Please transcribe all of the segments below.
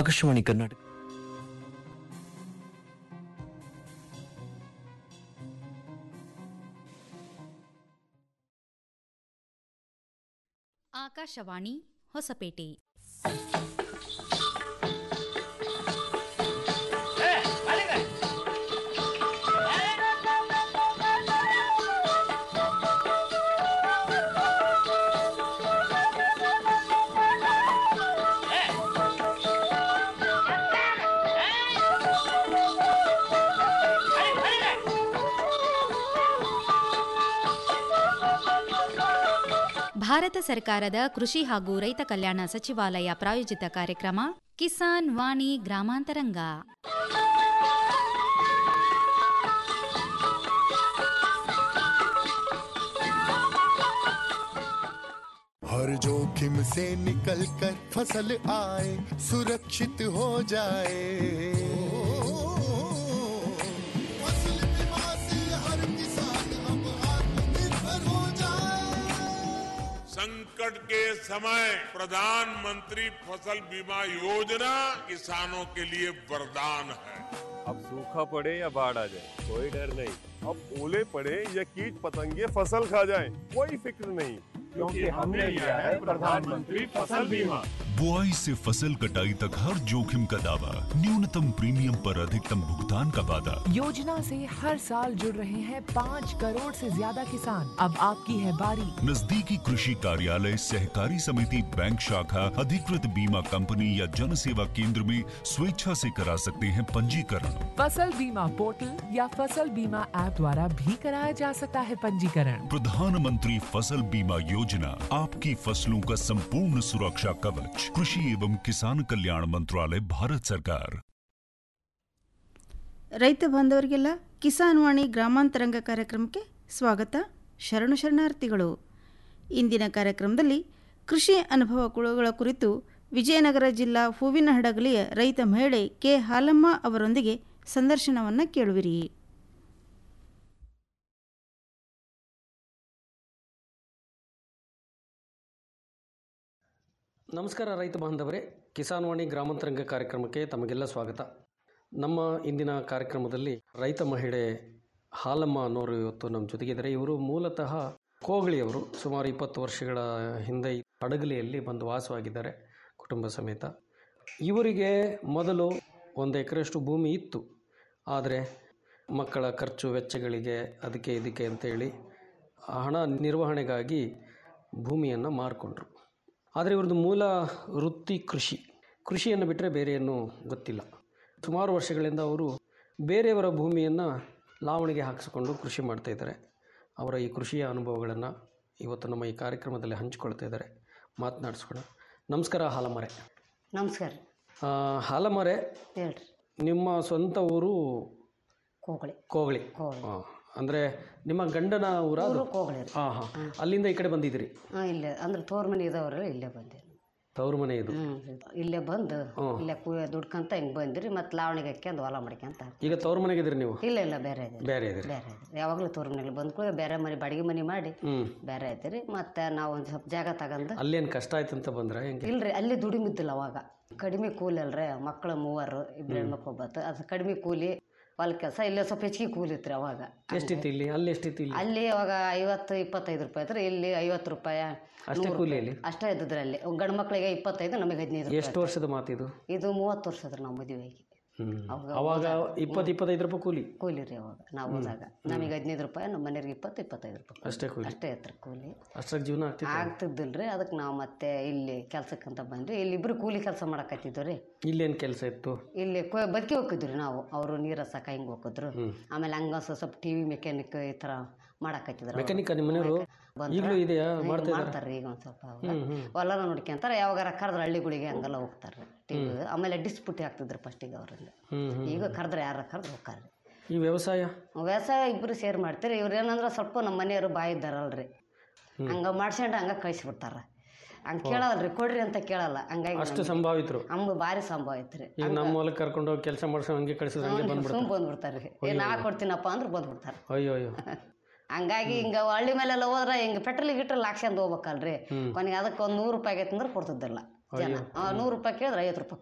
ಆಕಾಶವಾಣಿ ಕರ್ನಾಟಕ ಆಕಾಶವಾಣಿ ಹೊಸಪೇಟೆ ಭಾರತ ಸರ್ಕಾರದ ಕೃಷಿ ಹಾಗೂ ರೈತ ಕಲ್ಯಾಣ ಸಚಿವಾಲಯ ಪ್ರಾಯೋಜಿತ ಕಾರ್ಯಕ್ರಮ ಕಿಸಾನ್ ವಾಣಿ ಗ್ರಾಮಾಂತರಂಗ हर जोखिम से निकल कर फसल आए सुरक्षित हो जाए फसल बीमा से हर किसान अब आत्मनिर्भर हो जाए संकट के समय प्रधानमंत्री फसल बीमा योजना किसानों के लिए वरदान है अब सूखा पड़े या बाढ़ आ जाए कोई डर नहीं अब ओले पड़े या कीट पतंगे फसल खा जाए कोई फिक्र नहीं क्योंकि हमने लिया है प्रधानमंत्री फसल बीमा बुआई से फसल कटाई तक हर जोखिम का दावा न्यूनतम प्रीमियम पर अधिकतम भुगतान का वादा योजना से हर साल जुड़ रहे हैं पाँच करोड़ से ज्यादा किसान अब आपकी है बारी नजदीकी कृषि कार्यालय सहकारी समिति बैंक शाखा अधिकृत बीमा कंपनी या जन सेवा केंद्र में स्वेच्छा से करा सकते हैं पंजीकरण फसल बीमा पोर्टल या फसल बीमा ऐप द्वारा भी कराया जा सकता है पंजीकरण प्रधानमंत्री फसल बीमा योजना आपकी फसलों का संपूर्ण सुरक्षा कवच कृषि एवं किसान कल्याण मंत्रालय भारत सरकार ರೈತ ಬಾಂಧವರಿಗೆಲ್ಲ ಕಿಸಾನ್ ವಾಣಿ ಗ್ರಾಮಾಂತರಂಗ ಕಾರ್ಯಕ್ರಮಕ್ಕೆ ಸ್ವಾಗತ ಶರಣು ಶರಣಾರ್ಥಿಗಳು ಇಂದಿನ ಕಾರ್ಯಕ್ರಮದಲ್ಲಿ ಕೃಷಿ ಅನುಭವಗಳ ಕುರಿತು ವಿಜಯನಗರ ಜಿಲ್ಲಾ ಹೂವಿನ ಹಡಗಲಿಯ ರೈತ ಮಹಿಳೆ ಕೆ ಹಾಲಮ್ಮ ಅವರೊಂದಿಗೆ ಸಂದರ್ಶನವನ್ನು ಕೇಳುವಿರಿ ನಮಸ್ಕಾರ ರೈತ ಬಾಂಧವರೇ ಕಿಸಾನ್ ವಾಣಿ ಗ್ರಾಮಾಂತರಂಗ ಕಾರ್ಯಕ್ರಮಕ್ಕೆ ತಮಗೆಲ್ಲ ಸ್ವಾಗತ ನಮ್ಮ ಇಂದಿನ ಕಾರ್ಯಕ್ರಮದಲ್ಲಿ ರೈತ ಮಹಿಳೆ ಹಾಲಮ್ಮ ಅನ್ನೋರು ಇವತ್ತು ನಮ್ಮ ಜೊತೆಗಿದ್ದಾರೆ ಇವರು ಮೂಲತಃ ಕೋಗಳಿಯವರು ಸುಮಾರು ಇಪ್ಪತ್ತು ವರ್ಷಗಳ ಹಿಂದೆ ಈ ಹಡಗಲಿಯಲ್ಲಿ ಬಂದು ವಾಸವಾಗಿದ್ದಾರೆ ಕುಟುಂಬ ಸಮೇತ ಇವರಿಗೆ ಮೊದಲು ಒಂದು ಎಕರೆಯಷ್ಟು ಭೂಮಿ ಇತ್ತು ಆದರೆ ಮಕ್ಕಳ ಖರ್ಚು ವೆಚ್ಚಗಳಿಗೆ ಅದಕ್ಕೆ ಇದಕ್ಕೆ ಅಂತೇಳಿ ಹಣ ನಿರ್ವಹಣೆಗಾಗಿ ಭೂಮಿಯನ್ನು ಮಾರಿಕೊಂಡ್ರು ಆದರೆ ಇವ್ರದ್ದು ಮೂಲ ವೃತ್ತಿ ಕೃಷಿ ಕೃಷಿಯನ್ನು ಬಿಟ್ಟರೆ ಬೇರೆ ಏನೂ ಗೊತ್ತಿಲ್ಲ ಸುಮಾರು ವರ್ಷಗಳಿಂದ ಅವರು ಬೇರೆಯವರ ಭೂಮಿಯನ್ನು ಲಾವಣಿಗೆ ಹಾಕಿಸಿಕೊಂಡು ಕೃಷಿ ಮಾಡ್ತಾಯಿದ್ದಾರೆ ಅವರ ಈ ಕೃಷಿಯ ಅನುಭವಗಳನ್ನು ಇವತ್ತು ನಮ್ಮ ಈ ಕಾರ್ಯಕ್ರಮದಲ್ಲಿ ಹಂಚಿಕೊಳ್ತಾ ಇದ್ದಾರೆ ಮಾತನಾಡಿಸ್ಕೋಣ ನಮಸ್ಕಾರ ಹಾಲಮರೆ ನಮಸ್ಕಾರ ಆ, ಹಾಲಮರೆ ಹೇಳ್ರಿ ನಿಮ್ಮ ಸ್ವಂತ ಊರು ಕೋಗಳಿ ಕೋಗಳಿ ಕೋಗಳಿ. ಹಾಂ ಅಂದರೆ ನಿಮ್ಮ ಗಂಡನ ಊರ ಊರು ಕೋಗಳಿ ರೀ ಹಾಂ ಹಾಂ ಅಲ್ಲಿಂದ ಈ ಕಡೆ ಬಂದಿದ್ದೀರಿ ಹಾಂ ಇಲ್ಲೇ ಅಂದ್ರೆ ತೋರ್ ಮನೆ ಇದಾವ್ರಲ್ಲ ಇಲ್ಲೇ ಬಂದೆ ತವರು ಮನೆ ಇದು ಹ್ಞೂ ಇಲ್ಲೇ ಬಂದು ಹ್ಮ್. ಇಲ್ಲೇ ಕು ದುಡ್ಕಂತ ಹಿಂಗೆ ಬಂದಿರಿ ಮತ್ತು ಲಾವಣಿಗೆ ಹಾಕ್ಯಂದು ಹೊಲ ಮಾಡ್ಕ್ಯಂತ ಈಗ ತವರು ಮನೆಗಿದ್ದೀರಿ ನೀವು ಇಲ್ಲ ಇಲ್ಲ ಬೇರೆ ಇದೆ ಬೇರೆ ಇದ್ದೀರಿ ಬೇರೆ ಇದೆ ಯಾವಾಗಲೂ ತೋರ್ ಮನೇಲಿ ಬಂದು ಕೂಡ ಬೇರೆ ಮನೆ ಬಾಡಿಗೆ ಮನೆ ಮಾಡಿ ಹ್ಞೂ ಬೇರೆ ಐತಿರಿ ಮತ್ತು ನಾವು ಒಂದು ಸ್ವಲ್ಪ ಜಾಗ ತಗೊಂಡು ಅಲ್ಲೇನು ಕಷ್ಟ ಆಯ್ತು ಅಂತ ಬಂದ್ರೆ ಹೆಂಗೆ ಇಲ್ರಿ ಅಲ್ಲಿ ದುಡಿಮಿದ್ದಿಲ್ಲ ಅವಾಗ ಕಡಿಮೆ ಕೂಲಿ ಅಲ್ರಿ ಮಕ್ಕಳು ಮೂವರು ಇಬ್ಬರು ಹೆಣ್ಮಕ್ಳು ಒಬ್ಬತ್ತು ಅದು ಕಡಿಮೆ ಕೂಲಿ ಹೊಲ ಕೆಲಸ ಇಲ್ಲೇ ಸ್ವಲ್ಪ ಹೆಚ್ಚಿಗೆ ಕೂಲಿ ಇತ್ತು ಅವಾಗ ಎಷ್ಟಿತ್ತು ಇಲ್ಲಿ ಅಲ್ಲಿ ಎಷ್ಟಿತ್ತು ಇಲ್ಲಿ ಅಲ್ಲಿ ಅವಾಗ ಐವತ್ತು ಇಪ್ಪತ್ತೈದು ರೂಪಾಯಿ ಇದ್ರೆ ಇಲ್ಲಿ ಐವತ್ತು ರೂಪಾಯಿ ಅಷ್ಟೇ ನೂರು ಕೂಲಿ ರೂಪಾಯಿ. ಇಲ್ಲಿ? ಅಷ್ಟೇ ಇದ್ದದ್ರಿ ಅಲ್ಲಿ ಗಂಡು ಮಕ್ಕಳಿಗೆ ಇಪ್ಪತ್ತೈದು ನಮಗೆ ಹದಿನೈದು ರೂಪಾಯಿ ಎಷ್ಟು ವರ್ಷದ ಮಾತಿದು ಇದು ಮೂವತ್ತು ವರ್ಷದ ನಾವು ಮದುವೆಗೆ ಹ್ಞೂ ಅವಾಗ ಅವಾಗ ಇಪ್ಪತ್ತು ಇಪ್ಪತ್ತೈದು ರೂಪಾಯಿ ಕೂಲಿ ಕೂಲಿ ರೀ ಅವಾಗ ನಾವು ಹೋದಾಗ ನಮಗೆ ಹದಿನೈದು ರೂಪಾಯಿ ನಮ್ಮ ಮನೆಯವ್ರಿಗೆ ಇಪ್ಪತ್ತು ಇಪ್ಪತ್ತೈದು ರೂಪಾಯಿ ಕೂಲಿ. ಅಷ್ಟೇ ಕೂಲಿ ಅಷ್ಟೇ ಇತ್ತು ಕೂಲಿ ಅಷ್ಟ್ರಾಗ ಜೀವನ ಆಗ್ತಿತ್ತು ಆಗ್ತಿದ್ದಿಲ್ರಿ ಅದಕ್ಕೆ ನಾವು ಮತ್ತೆ ಇಲ್ಲಿ ಕೆಲ್ಸಕ್ಕಂತ ಬಂದ್ರಿ ಇಲ್ಲಿ ಇಬ್ರು ಕೂಲಿ ಕೆಲಸ ಮಾಡಕತ್ತಿದ್ವಿ ರೀ ಇಲ್ಲೇನು ಕೆಲಸ ಇತ್ತು ಇಲ್ಲಿ ಕೊ ಬದುಕಿ ಹೋಗಿದ್ರಿ ನಾವು ಅವರು ನೀರು ಸಾಕ ಹಿಂಗೆ ಹೋಗಿದ್ರು ಆಮೇಲೆ ಹಂಗ ಸ್ವಲ್ಪ ಟಿ ವಿ ಮೆಕ್ಯಾನಿಕ್ ಈ ಥರ ಮಾಡಕತ್ತಿದ್ರು ಅವ್ರು. ಮೆಕ್ಯಾನಿಕ್ ನಿಮ್ಮ ಮನೆಯವರು ಬಂದ್ರ? ಈಗಲೂ ಇದೆಯಾ ಹ್ಮ್, ಮಾಡ್ತಾ ಇದ್ದಾರೆ ಮಾಡ್ತಾರ್ರಿ ಈಗ ಒಂದು ಸ್ವಲ್ಪ ಅವಾಗ. ಹೊಲನ ನೋಡ್ಕೊಂತಾರೆ ಯಾವಾಗಾರ ಕರೆದ್ರೆ ಹಳ್ಳಿಗಳಿಗೆ ಹಂಗೆಲ್ಲ ಹೋಗ್ತಾರೆ ಟಿವಿ ಆಮೇಲೆ ಡಿಸ್ಪುಟಿ ಹಾಕ್ತಿದ್ರು ಫಸ್ಟಿಗೆ ಅವರಿಂದ ಹ್ಞೂ ಹ್ಞೂ ಈಗ ಕರೆದ್ರೆ ಯಾರ ಕರೆದ್ರೆ ಹೋಗ್ತಾರೆ ಈ ವ್ಯವಸಾಯ ವ್ಯವಸಾಯ ಇಬ್ಬರು ಸೇರ್ ಮಾಡ್ತೀರಿ ಇವ್ರು ಏನಂದ್ರೆ ಸ್ವಲ್ಪ ನಮ್ಮ ಮನೆಯವರು ಬಾಯಿ ಇದ್ದಾರಲ್ರಿ ಹಂಗ ಮಾಡ್ಸ್ಕೊಂಡು ಹಂಗ ಕಳಿಸ್ಬಿಡ್ತಾರ ಹಂಗೆ ಕೇಳಲ್ರಿ ಕೊಡ್ರಿ ಅಂತ ಕೇಳಲ್ಲ ಹಂಗಾಗಿ ಅಷ್ಟು ಸಂಭಾವಿತರು ನಮ್ಗೆ ಭಾರಿ ಸಂಭವ ಐತ್ರಿ ಈಗ ನಮ್ಮ ಹೊಲಕ್ಕೆ ಕರ್ಕೊಂಡು ಹೋಗಿ ಕೆಲಸ ಮಾಡ್ಸೋ ಹಂಗೆ ಕಳಿಸಿದ್ರೆ ಹಂಗೆ ಬಂದ್ಬಿಡ್ತಾರೆ ಸುಮ್ ಬಂದ್ಬಿಡ್ತಾರೆ ಏ ನಾ ಕೊಡ್ತೀನಪ್ಪ ಅಂದ್ರೆ ಬಂದ್ಬಿಡ್ತಾರೆ ಅಯ್ಯೋ ಅಯ್ಯೋ ಹಂಗಾಗಿ ಹಿಂಗ ಹಳ್ಳಿ ಮೇಲೆಲ್ಲ ಹೋದ್ರೆ ಹಿಂಗ ಪೆಟ್ರೋಲ್ ಗಿಟ್ರೋಲ್ ಹಾಕ್ಸ್ಕೊಂಡ್ ಹೋಗ್ಬೇಕಲ್ರಿ ಕೊನೆಗೆ ಅದಕ್ಕೆ ಒಂದು ನೂರು ರೂಪಾಯಿ ಆಗೈತೆ ಅಂದ್ರೆ ಕೊಡ್ತಿದ್ದಿಲ್ಲ ಜನ ಆ, ನೂರು ರೂಪಾಯಿ ಕೇಳಿದ್ರೆ ಐವತ್ತು ರೂಪಾಯಿ ಕೊಡೋರು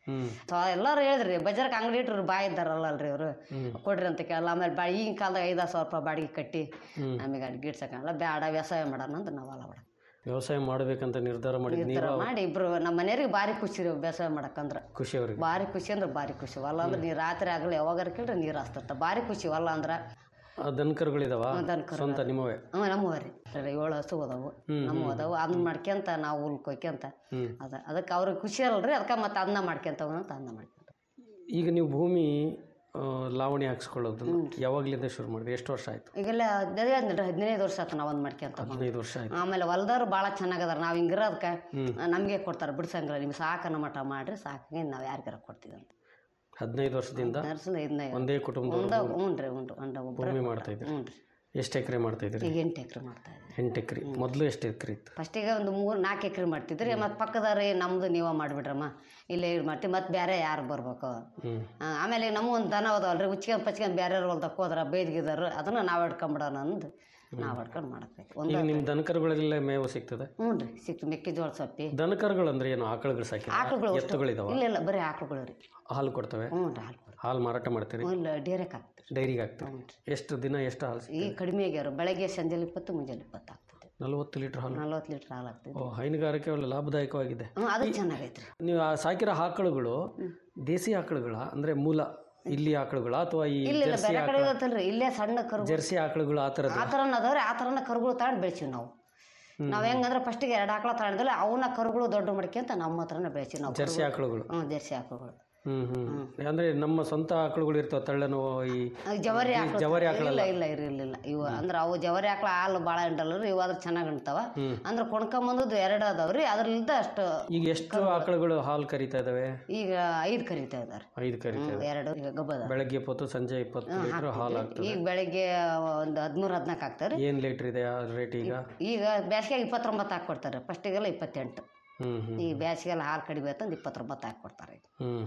ಹ್ಮ್ ಸೊ ಎಲ್ಲರೂ ಹೇಳಿದ್ರಿ ಬಜಾರ್ಗೆ ಅಂಗಡಿ ಇಟ್ರು ಬಾಯ್ ಇದ್ದಾರಲ್ಲಲ್ರಿ ಇವರು ಕೊಡ್ರಿ ಅಂತ ಕೇಳಲ್ಲ ಆಮೇಲೆ ಬಾ ಈಗಿನ ಕಾಲದಾಗ ಐದು ಸಾವಿರ ರೂಪಾಯಿ ಬಾಡಿಗೆ ಕಟ್ಟಿ ನಮಗೆ ಅಲ್ಲಿ ಗಿಡ್ಸಕ್ಕಲ್ಲ ಬೇಡ ವ್ಯವಸಾಯ ಮಾಡೋಣ ಅಂತ ನಾವು ಅಲ್ಲ ಬಿಡ ವ್ಯವಸಾಯ ಮಾಡ್ಬೇಕಂತ ನಿರ್ಧಾರ ಮಾಡಿದ್ ನಿರ್ಧಾರ ನೀವು ಮಾಡಿ ಇಬ್ರು ನಮ್ಮ ಮನೆಯವ್ರಿಗೆ ಭಾರಿ ಖುಷಿ ರೀ ವ್ಯವಸಾಯ ಮಾಡಕ್ಕಂದ್ರೆ ಖುಷಿ ಅವ್ರಿಗೆ ಭಾರಿ ಖುಷಿ ಅಂದ್ರೆ ಭಾರಿ ಖುಷಿ ಹೊಲ ಅಂದ್ರೆ ನೀರು ರಾತ್ರಿ ಆಗಲಿ ಯಾವಾಗಾರ ಕೇಳ್ರಿ ನೀರು ಹಾಸ್ತಿರ್ತ ಭಾರಿ ಖುಷಿ ಹೊಲ ಅಂದ್ರೆ ಆ ದನಕರುಗಳಿದಾವ ದನಕರು ಸ್ವಂತ ನಿಮ್ಮವೇ ಹ್ಞೂ ನಮ್ಮವ ರೀ ಏಳು ಹಸು ಅದಾವು ನಮ್ಮ ಅದಾವು ಅದನ್ನ ಮಾಡ್ಕ್ಯಂತ ನಾವು ಹುಲ್ ಕೊಯ್ಕ್ಯಂತ ಅದ ಅದಕ್ಕೆ ಅವ್ರಿಗೆ ಖುಷಿ ಅಲ್ರಿ ಅದಕ್ಕೆ ಮತ್ತೆ ಅದನ್ನ ಮಾಡ್ಕ್ಯಂತ ಅಂತ ಅದನ್ನ ಮಾಡ್ಕ್ಯಂತ ಈಗ ನೀವು ಭೂಮಿ ಆ, ಲಾವಣಿ ಹಾಕ್ಸ್ಕೊಳ್ಳೋದು ಯಾವಾಗ್ಲಿಂದ ಶುರು ಮಾಡಿದ್ರಿ ಎಷ್ಟು ವರ್ಷ ಆಯ್ತು ಈಗೆಲ್ಲ ಹದಿನೈದು ಹದಿನೈದು ವರ್ಷ ಆಯ್ತು ನಾವು ಒಂದು ಮಾಡ್ಕ್ಯಂತ ಹದಿನೈದು ವರ್ಷ ಆಯ್ತು ಆಮೇಲೆ ಹೊಲ್ದವ್ರು ಭಾಳ ಚೆನ್ನಾಗದಾರ ನಾವು ಹಿಂಗಿರೋದಕ್ಕೆ ನಮಗೆ ಕೊಡ್ತಾರೆ ಬಿಡ್ಸಂಗಿಲ್ಲ ನಿಮ್ಗೆ ಸಾಕನ್ನ ಮಠ ಮಾಡ್ರಿ ಸಾಕಾಗಿ ನಾವು ಯಾರಿಗಾರ ಕೊಡ್ತೀವಿ ಅಂತ ಹದಿನೈದು ವರ್ಷದಿಂದ ನರ್ಸನ ಇದನ್ನ ಒಂದೇ ಕುಟುಂಬದವ್ರು ಒಂದ ಹ್ಞೂ ರೀ ಹ್ಞೂ ಒಂದ ಒಬ್ಬರೇ ಭೂಮಿ ಮಾಡ್ತಾ ಇದ್ರಿ ಹ್ಞೂ ರೀ ಎಷ್ಟು ಎಕರೆ ಮಾಡ್ತಾ ಇದ್ರಿ ಈಗ ಎಂಟು ಎಕರೆ ಮಾಡ್ತಾ ಇದ್ದೀವಿ ಎಂಟು ಎಕರೆ ಮೊದಲು ಎಷ್ಟು ಎಕರೆ ಇತ್ತು ಫಸ್ಟಿಗೆ ಒಂದು ಮೂರು ನಾಲ್ಕು ಎಕರೆ ಮಾಡ್ತಿದ್ರಿ ಮತ್ತು ಪಕ್ಕದವ್ರಿ ನಮ್ಮದು ನೀವು ಮಾಡಿಬಿಡ್ರಮ್ಮ ಇಲ್ಲೇ ಇದು ಮಾಡ್ತೀವಿ ಮತ್ತು ಬೇರೆ ಯಾರು ಬರ್ಬೇಕು ಆ, ಆಮೇಲೆ ನಮ್ಮ ಒಂದು ದನ ಅದಾವಲ್ರಿ ಉಚ್ಕೊಂಡ್ ಪಚ್ಕೊಂಡ್ ಬೇರೆ ಹೊಲ್ದಕ್ಕೆ ಹೋದ್ರ ಬೇಯ್ದಿಗಿದಾರು ಅದನ್ನು ನಾವು ಹಿಡ್ಕೊಂಬಿಡೋಣ ಅಂದು ನಾವು ಹಿಡ್ಕೊಂಡು ಮಾಡಬೇಕು ಒಂದು ಈಗ ನಿಮ್ಮ ದನಕರುಗಳೆಲ್ಲ ಮೇವು ಸಿಗ್ತದೆ ಹ್ಞೂ ರೀ ಸಿಕ್ತು ಮೆಕ್ಕೆಜೋಳ ಸೊಪ್ಪಿ ದನಕರುಗಳು ಅಂದ್ರೆ ಏನು ಆಕಳುಗಳು ಸಾಕಿ ಆಕಳುಗಳು ಅಷ್ಟು. ಎತ್ತುಗಳಿದಾವ ಇಲ್ಲ ಇಲ್ಲ ಬರೀ ಆಕಳುಗಳು ರೀ ಹಾಲು ಕೊಡ್ತವೆ ಹ್ಞೂ ರೀ ಹಾಲು ಕೊಡು. ಹಾಲು ಮಾರಾಟ ಮಾಡ್ತೀರಿ ಹ್ಞೂ ಇಲ್ಲ ಡೇರೆಕ್ ಹಾಕ್ತೀರಿ ಡೈರಿಗೆ ಹಾಕ್ತೀರಿ ಎಷ್ಟು ದಿನ ಎಷ್ಟು ಹಾಲು ಈಗ ಕಡಿಮೆ ಆಗ್ಯಾರ ಬೆಳಗ್ಗೆ ಸಂಜೆಲಿ ಇಪ್ಪತ್ತು ಮುಂಜಾನೆ ಇಪ್ಪತ್ತು ಆಗ್ತದೆ ನಲವತ್ತು ಲೀಟರ್ ಹಾಲು ನಲ್ವತ್ತು ಲೀಟ್ರ್ ಹಾಲು ಆಗ್ತದೆ ಓ ಹೈನುಗಾರಿಕೆ ಒಳ್ಳೆ ಲಾಭದಾಯಕವಾಗಿದೆ ಹ್ಞೂ ಅದು ಚೆನ್ನಾಗೈತ್ರಿ ನೀವು ಆ ಸಾಕಿರೋ ಆಕಳುಗಳು ದೇಸಿ ಆಕಳುಗಳ ಅಂದ್ರೆ ಮೂಲ ಇಲ್ಲಿ ಆಕಳುಗಳ ಅಥವಾ ಈ ಇಲ್ಲ ಇಲ್ಲ ಜರ್ಸಿ ಬೇರೆ ಕಡೆ ಆಕಳ ಇರುತ್ತಲ್ರಿ ಇಲ್ಲೇ ಸಣ್ಣ ಕರು ಜರ್ಸಿ ಆಕಳುಗಳು ಆ ಥರದ್ದು ಆ ಥರನ ಅದಾವ್ರಿ ಆ ಥರನ ಕರುಗಳು ತಗೊಂಡು ಬೆಳೆಸಿವಿ ನಾವು ನಾವು ಹೆಂಗಂದ್ರೆ ಫಸ್ಟಿಗೆ ಎರಡು ಆಕಳ ತಗೊಂಡಿಲ್ಲ ಅವನ್ನ ಕರುಗಳು ದೊಡ್ಡ ಮಡಿಕೆ ನಮ್ಮ ಹತ್ರನೇ ಬೆಳೆಸಿವಿ ನಾವು ಜರ್ಸಿ ಆಕಳುಗಳು ಹ್ಞೂ ಜರ್ಸಿ ಆಕಳುಗಳು ಹ್ಮ್ ಹ್ಮ್ ಅಂದ್ರೆ ನಮ್ಮ ಸ್ವಂತ ಆಕಳುಗಳು ಇರ್ತಾವ ತಳ್ಳನು ಈ ಅದ್ ಜವರಿ ಈ ಆಕಳ ಜವಾರಿ ಆಕಳ ಇಲ್ಲ ಇಲ್ಲ ಇರಲಿಲ್ಲ ಇವು ಅಂದ್ರೆ ಅವು ಜವರಿ ಆಕಳ ಹಾಲು ಭಾಳ ಹಿಂಡಲ್ರಿ ಇವು ಅದ್ರ ಚೆನ್ನಾಗಿ ಹಿಂಡ್ತಾವ ಅಂದ್ರೆ ಕೊಣ್ಕೊಂಬಂದದ್ದು ಎರಡು ಅದಾವ್ರಿ ಅದ್ರಲ್ಲಿದ್ದ ಅಷ್ಟು ಈಗ ಎಷ್ಟು ಆಕಳುಗಳು ಹಾಲು ಕರಿತಾ ಇದಾವೆ ಈಗ ಐದು ಕರಿತಾ ಇದಾರೆ ಐದು ಕರಿತಾ ಇದಾವೆ ಎರಡು ಈಗ ಗಬ್ಬದ ಬೆಳಗ್ಗೆ ಇಪ್ಪತ್ತು ಸಂಜೆ ಇಪ್ಪತ್ತು ಲೀಟರ್ ಹಾಲು ಆಗ್ತದೆ ಈಗ ಬೆಳಿಗ್ಗೆ ಒಂದು ಹದಿಮೂರು ಹದಿನಾಲ್ಕು ಹಾಕ್ತಾರೆ ಏನ್ ಲೀಟರ್ ಇದೆ ಆ ರೇಟ್ ಈಗ ಈಗ ಬೇಸಿಗೆಗೆ ಇಪ್ಪತ್ತೊಂಬತ್ತು ಹಾಕ್ಕೊಡ್ತಾರೆ ಫಸ್ಟಿಗೆಲ್ಲ ಇಪ್ಪತ್ತೆಂಟು ಹ್ಮ್ ಹ್ಮ್ ಈ ಬೇಸಿಗೆಲ್ಲ ಹಾಲು ಕಡಿಮೆ ಆಯ್ತಂದು ಇಪ್ಪತ್ತೊಂಬತ್ತು ಹಾಕ್ಕೊಡ್ತಾರೆ ಈಗ ಹ್ಮ್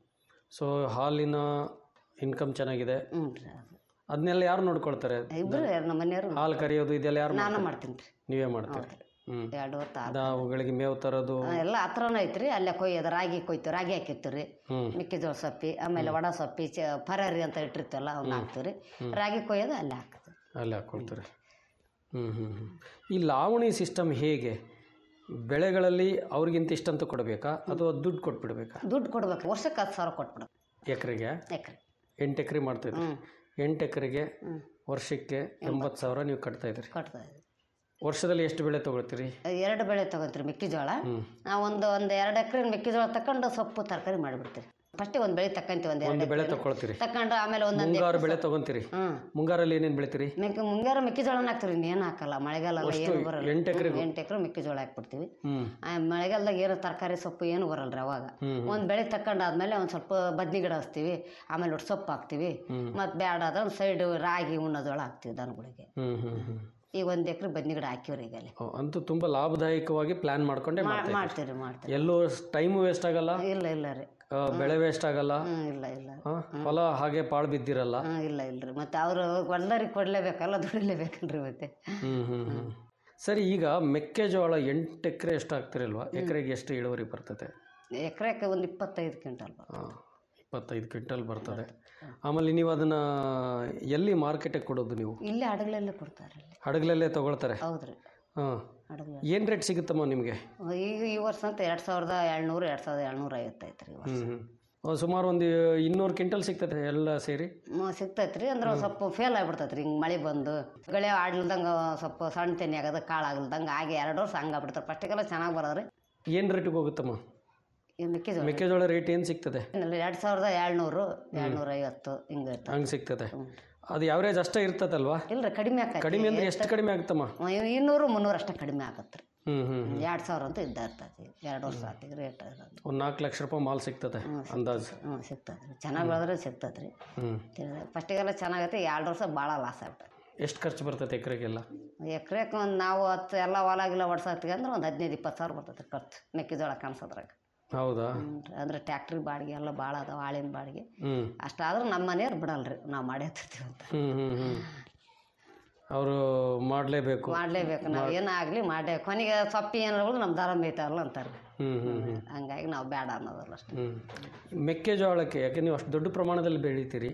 ಸೊ ಹಾಲಿನ ಇನ್ಕಮ್ ಚೆನ್ನಾಗಿದೆ ಹ್ಞೂ ರೀ ಅದು ಅದನ್ನೆಲ್ಲ ಯಾರು ನೋಡ್ಕೊಳ್ತಾರೆ ಇಬ್ಬರು ನಮ್ಮ ಮನೆಯವರು ಹಾಲು ಕರಿಯೋದು ಇದೆಲ್ಲ ಯಾರು ನಾನು ಮಾಡ್ತಾರೆ? ಮಾಡ್ತೀನಿ ರೀ ನೀವೇ ಮಾಡ್ತೀರಿ ಹ್ಮ್ ಎರಡು ಹೊತ್ತು ಹಾಲು ಅದ ಅವುಗಳಿಗೆ ಮೇವು ತರೋದು ಎಲ್ಲ ಹತ್ರನ ಐತ್ರಿ ಅಲ್ಲೇ ಕೊಯ್ಯೋದು ರಾಗಿ ಕೊಯ್ತು ರಾಗಿ ಹಾಕಿರ್ತೀವಿ ರೀ ಹ್ಮ್. ಮೆಕ್ಕೆಜೋಳ ಸೊಪ್ಪಿ ಆಮೇಲೆ ವಡ ಸೊಪ್ಪಿ ಚ ಪರಾರಿ ಅಂತ ಇಟ್ಟಿರ್ತೀವಲ್ಲ ಅವ್ನ ಹಾಕ್ತೀವಿ ರೀ ರಾಗಿ ಕೊಯ್ಯೋದು ಅಲ್ಲೇ ಹಾಕ್ತೀವಿ ಅಲ್ಲೇ ಹಾಕ್ಕೊಳ್ತಾರೆ ಹ್ಞೂ ಹ್ಞೂ ಹ್ಞೂ ಈ ಲಾವಣಿ ಸಿಸ್ಟಮ್ ಹೇಗೆ ಬೆಳೆಗಳಲ್ಲಿ ಅವ್ರಿಗಿಂತ ಇಷ್ಟಂತ ಕೊಡಬೇಕಾ ಅಥವಾ ದುಡ್ಡು ಕೊಟ್ಬಿಡ್ಬೇಕಾ ದುಡ್ಡು ಕೊಡ್ಬೇಕು ವರ್ಷಕ್ಕೆ ಹತ್ತು ಸಾವಿರ ಕೊಟ್ಬಿಡು ಎಕರೆಗೆ ಎಕ್ರೆ ಎಂಟು ಎಕರೆ ಮಾಡ್ತಾಯಿದ್ರಿ ಎಂಟು ಎಕರೆಗೆ ವರ್ಷಕ್ಕೆ ಎಂಬತ್ತು ಸಾವಿರ ನೀವು ಕಟ್ತಾ ಇದ್ರಿ ಕೊಡ್ತಾ ಇದ್ದೀವಿ ವರ್ಷದಲ್ಲಿ ಎಷ್ಟು ಬೆಳೆ ತೊಗೊಳ್ತೀರಿ ಎರಡು ಬೆಳೆ ತಗೊಂತೀರಿ ಮೆಕ್ಕೆಜೋಳ ನಾವು ಒಂದು ಒಂದು ಎರಡು ಎಕರೆ ಮೆಕ್ಕೆಜೋಳ ತಕೊಂಡು ಸೊಪ್ಪು ತರಕಾರಿ ಮಾಡಿಬಿಡ್ತೀವಿ ಫಸ್ಟಿಗೆ ಒಂದು ಬೆಳೆ ತಕ್ಕಂತೀವಿ ಒಂದು ಒಂದು ಎರಡು ಬೆಳೆ ತಗೊಳ್ತೀರಿ ತಕೊಂಡು ಆಮೇಲೆ ಒಂದೊಂದು ಮುಂಗಾರು ಬೆಳೆ ತೊಗೊಂತೀರಿ ಹ್ಞೂ ಮುಂಗಾರಲ್ಲಿ ಏನೇನು ಬೆಳಿತೀರಿ ಮೆಕ್ಕೆ ಮುಂಗಾರು ಮೆಕ್ಕೆಜೋಳನ ಹಾಕ್ತೀವಿ ಇನ್ನೇನು ಹಾಕಲ್ಲ ಮಳೆಗಾಲ ಏನು ಬರಲ್ಲ ಎಂಟು ಎಕರೆಗೂ? ಎಂಟು ಎಕರೆ ಮೆಕ್ಕೆಜೋಳ ಹಾಕ್ಬಿಡ್ತೀವಿ ಹ್ಞೂ ಆ, ಮಳೆಗಾಲದಾಗ ಏನು ತರಕಾರಿ ಸೊಪ್ಪು ಏನು ಬರಲ್ರಿ ಅವಾಗ ಒಂದು ಬೆಳೆ ತಕೊಂಡಾದ್ಮೇಲೆ ಒಂದು ಸ್ವಲ್ಪ ಬದ್ನಿ ಗಿಡ ಹಚ್ತೀವಿ ಆಮೇಲೆ ಒಟ್ಟು ಸೊಪ್ಪು ಹಾಕ್ತೀವಿ ಮತ್ತು ಬೇಡ ಆದ್ರೆ ಒಂದು ಸೈಡ್ ರಾಗಿ ಉಣ್ಣೋದೊಳ ಹಾಕ್ತೀವಿ ದನಗಳಿಗೆ ಹ್ಞೂ ಹ್ಞೂ ಹ್ಞೂ ಈಗ ಒಂದು ಎಕರೆ ಬದ್ನಿ ಗಿಡ ಹಾಕಿವ್ರಿ ಈಗ ಅಲ್ಲಿ ಓ, ಅಂತೂ ತುಂಬ ಲಾಭದಾಯಕವಾಗಿ ಪ್ಲ್ಯಾನ್ ಮಾಡ್ಕೊಂಡೇ ಮಾ- ಮಾಡ್ತಾ ಮಾಡ್ತೀವಿ ಮಾಡ್ತೀವಿ ಎಲ್ಲೂ ಟೈಮು ವೇಸ್ಟ್ ಆಗಲ್ಲ ಇಲ್ಲ ಇಲ್ಲ ರೀ ಆ, ಬೆಳೆ ವೇಸ್ಟ್ ಆಗಲ್ಲ ಹ್ಞೂ ಇಲ್ಲ ಇಲ್ಲ ಆ, ಹೊಲ ಹಾಗೆ ಪಾಳು ಬಿದ್ದಿರಲ್ಲ ಹ್ಞೂ ಇಲ್ಲ ಇಲ್ಲ ರೀ ಮತ್ತು ಅವರು ಹೊಲ್ದವ್ರಿಗೆ ಕೊಡಲೇಬೇಕಲ್ಲ ದುಡಿಲೇಬೇಕಲ್ರಿ ಮತ್ತೆ ಹ್ಮ್ ಹ್ಮ್ ಹ್ಮ್ ಸರಿ ಈಗ ಮೆಕ್ಕೆಜೋಳ ಎಂಟು ಎಕರೆ ಎಷ್ಟು ಹಾಕ್ತಿರಲ್ವಾ ಎಕರೆಗೆ ಎಷ್ಟು ಇಳುವರಿ ಬರ್ತದೆ ಎಕರೆಕ್ಕೆ ಒಂದು ಇಪ್ಪತ್ತೈದು ಕ್ವಿಂಟಲ್ ಬರ್ತದೆ. ಆ, ಇಪ್ಪತ್ತೈದು ಕ್ವಿಂಟಲ್ ಬರ್ತದೆ ಆಮೇಲೆ ನೀವು ಅದನ್ನ ಎಲ್ಲಿ ಮಾರ್ಕೆಟಿಗೆ ಕೊಡೋದು ನೀವು ಇಲ್ಲೇ ಹಡಗಲಲ್ಲೇ ಕೊಡ್ತಾರೆ ಇಲ್ಲಿ ಹಡಗಲಲ್ಲೇ ತಗೊಳ್ತಾರೆ ಹೌದ್ರಿ ಹಾಂ ಹಡಗಲ ಏನು ರೇಟ್ ಸಿಗುತ್ತಮ್ಮ ನಿಮಗೆ ಈಗ ಈ ವರ್ಷ ಅಂತ ಎರಡು ಸಾವಿರದ ಏಳ್ನೂರು ಎರಡು ಸಾವಿರದ ಏಳ್ನೂರ ಐವತ್ತೈತೆ ರೀ ಈ ವರ್ಷ ಹ್ಞೂ ಹ್ಞೂ ಸುಮಾರು ಒಂದು ಇನ್ನೂರು ಕ್ವಿಂಟಲ್ ಸಿಗ್ತದೆ ಎಲ್ಲ ಸೇರಿ ಮ್, ಸಿಗ್ತೈತೆ ರೀ ಅಂದ್ರೆ ಒಂದ್ ಸ್ವಲ್ಪ ಫೇಲ್ ಆಗ್ಬಿಡ್ತೈತೆ ರೀ ಹಿಂಗೆ ಮಳೆ ಬಂದು ಗಳೆ ಆಡ್ಲ್ದಂಗೆ ಸ್ವಲ್ಪ ಸಣ್ಣ ತೆನಿ ಆಗೋದು ಕಾಳು ಆಗಲ್ದಂಗೆ ಹಾಗೆ ಎರಡು ವರ್ಷ ಹಂಗೆ ಆಗ್ಬಿಡ್ತಾರೆ ಫಸ್ಟಿಗೆಲ್ಲ ಚೆನ್ನಾಗಿ ಬರೋದ್ರಿ ಏನು ರೇಟಿಗೆ ಹೋಗುತ್ತಮ್ಮ ಈ ಮೆಕ್ಕೆಜೋಳ ಮೆಕ್ಕೆಜೋಳ ರೇಟ್ ಏನು ಸಿಗ್ತದೆ ಎರಡು ಸಾವಿರದ ಏಳ್ನೂರು ಏಳ್ನೂರ ಐವತ್ತು ಹಿಂಗೆ ಇರ್ತದೆ ಹಂಗೆ ಸಿಗ್ತದೆ ಅದು ಯಾವ್ರೇಜ್ ಅಷ್ಟೇ ಇರ್ತದಲ್ವಾ ಇಲ್ಲ ರೀ ಕಡಿಮೆ ಆಕೈತಿ ಕಡಿಮೆ ಅಂದ್ರೆ ಎಷ್ಟು ಕಡಿಮೆ ಆಗುತ್ತಮ್ಮ ಇನ್ನೂರು ಮುನ್ನೂರು ಅಷ್ಟೇ ಕಡಿಮೆ ಆಗತ್ತೆ ರೀ ಹ್ಞೂ ಹ್ಞೂ ಎರಡು ಸಾವಿರ ಅಂತ ಇದ್ದ ಇರ್ತೈತಿ ಎರಡು ವರ್ಷ ಆತಿಗೆ ರೇಟ್ ಇರೋದು ಒಂದು ನಾಲ್ಕು ಲಕ್ಷ ರೂಪಾಯಿ ಮಾಲ್ ಸಿಗ್ತದೆ ಅಂದಾಜು ಹ್ಞೂ ಸಿಗ್ತದೆ ರೀ ಚೆನ್ನಾಗಿ ಬೆಳೆದ್ರೆ ಸಿಗ್ತದೆ ರೀ ಹ್ಞೂ ಫಸ್ಟಿಗೆಲ್ಲ ಚೆನ್ನಾಗೈತೆ ಎರಡು ವರ್ಷ ಭಾಳ ಲಾಸ್ ಆಗ್ಬಿಟ್ಟೆ ಎಷ್ಟು ಖರ್ಚು ಬರ್ತದೆ ಎಕರೆಗೆಲ್ಲ ಎಕರೆಗೆ ಒಂದು ನಾವು ಹತ್ತು ಎಲ್ಲ ಹೊಲ ಗಿಲ ಹೊಡ್ಸತ್ತೀವಿ ಅಂದ್ರೆ ಒಂದು ಹದಿನೈದು ಇಪ್ಪತ್ತು ಸಾವಿರ ಬರ್ತೈತೆ ಖರ್ಚು ಮೆಕ್ಕೆಜೋಳ ಕಾಣಿಸೋದ್ರಾಗ ಹೌದಾ ಅಂದ್ರೆ ಟ್ಯಾಕ್ಟ್ರಿ ಬಾಡಿಗೆ ಎಲ್ಲ ಭಾಳ ಅದಾವ ಆಳಿನ ಬಾಡಿಗೆ ಹ್ಞೂ ಅಷ್ಟಾದ್ರೆ ನಮ್ಮ ಮನೆಯವ್ರು ಬಿಡಲ್ರಿ ನಾವು ಮಾಡಿ ಹತ್ತಿರ್ತೀವಿ ಅಂತ ಹ್ಞೂ ಹ್ಞೂ ಹ್ಞೂ ಅವರು ಮಾಡಲೇಬೇಕು ಮಾಡಲೇಬೇಕು ನಾವು ಏನಾಗಲಿ ಮಾಡೇ ಕೊನೆಗೆ ಸೊಪ್ಪಿ ಏನಾದ್ರು ನಮ್ಮ ದಾರ ಮೇಯ್ತಾರಲ್ಲ ಅಂತಾರೆ ಹ್ಞೂ ಹ್ಞೂ ಹ್ಞೂ ಹಂಗಾಗಿ ನಾವು ಬೇಡ ಅನ್ನೋದಲ್ಲ ಅಷ್ಟೇ ಹ್ಞೂ ಮೆಕ್ಕೆಜೋಳಕ್ಕೆ ಯಾಕೆ ನೀವು ಅಷ್ಟು ದೊಡ್ಡ ಪ್ರಮಾಣದಲ್ಲಿ ಬೆಳಿತೀರಿ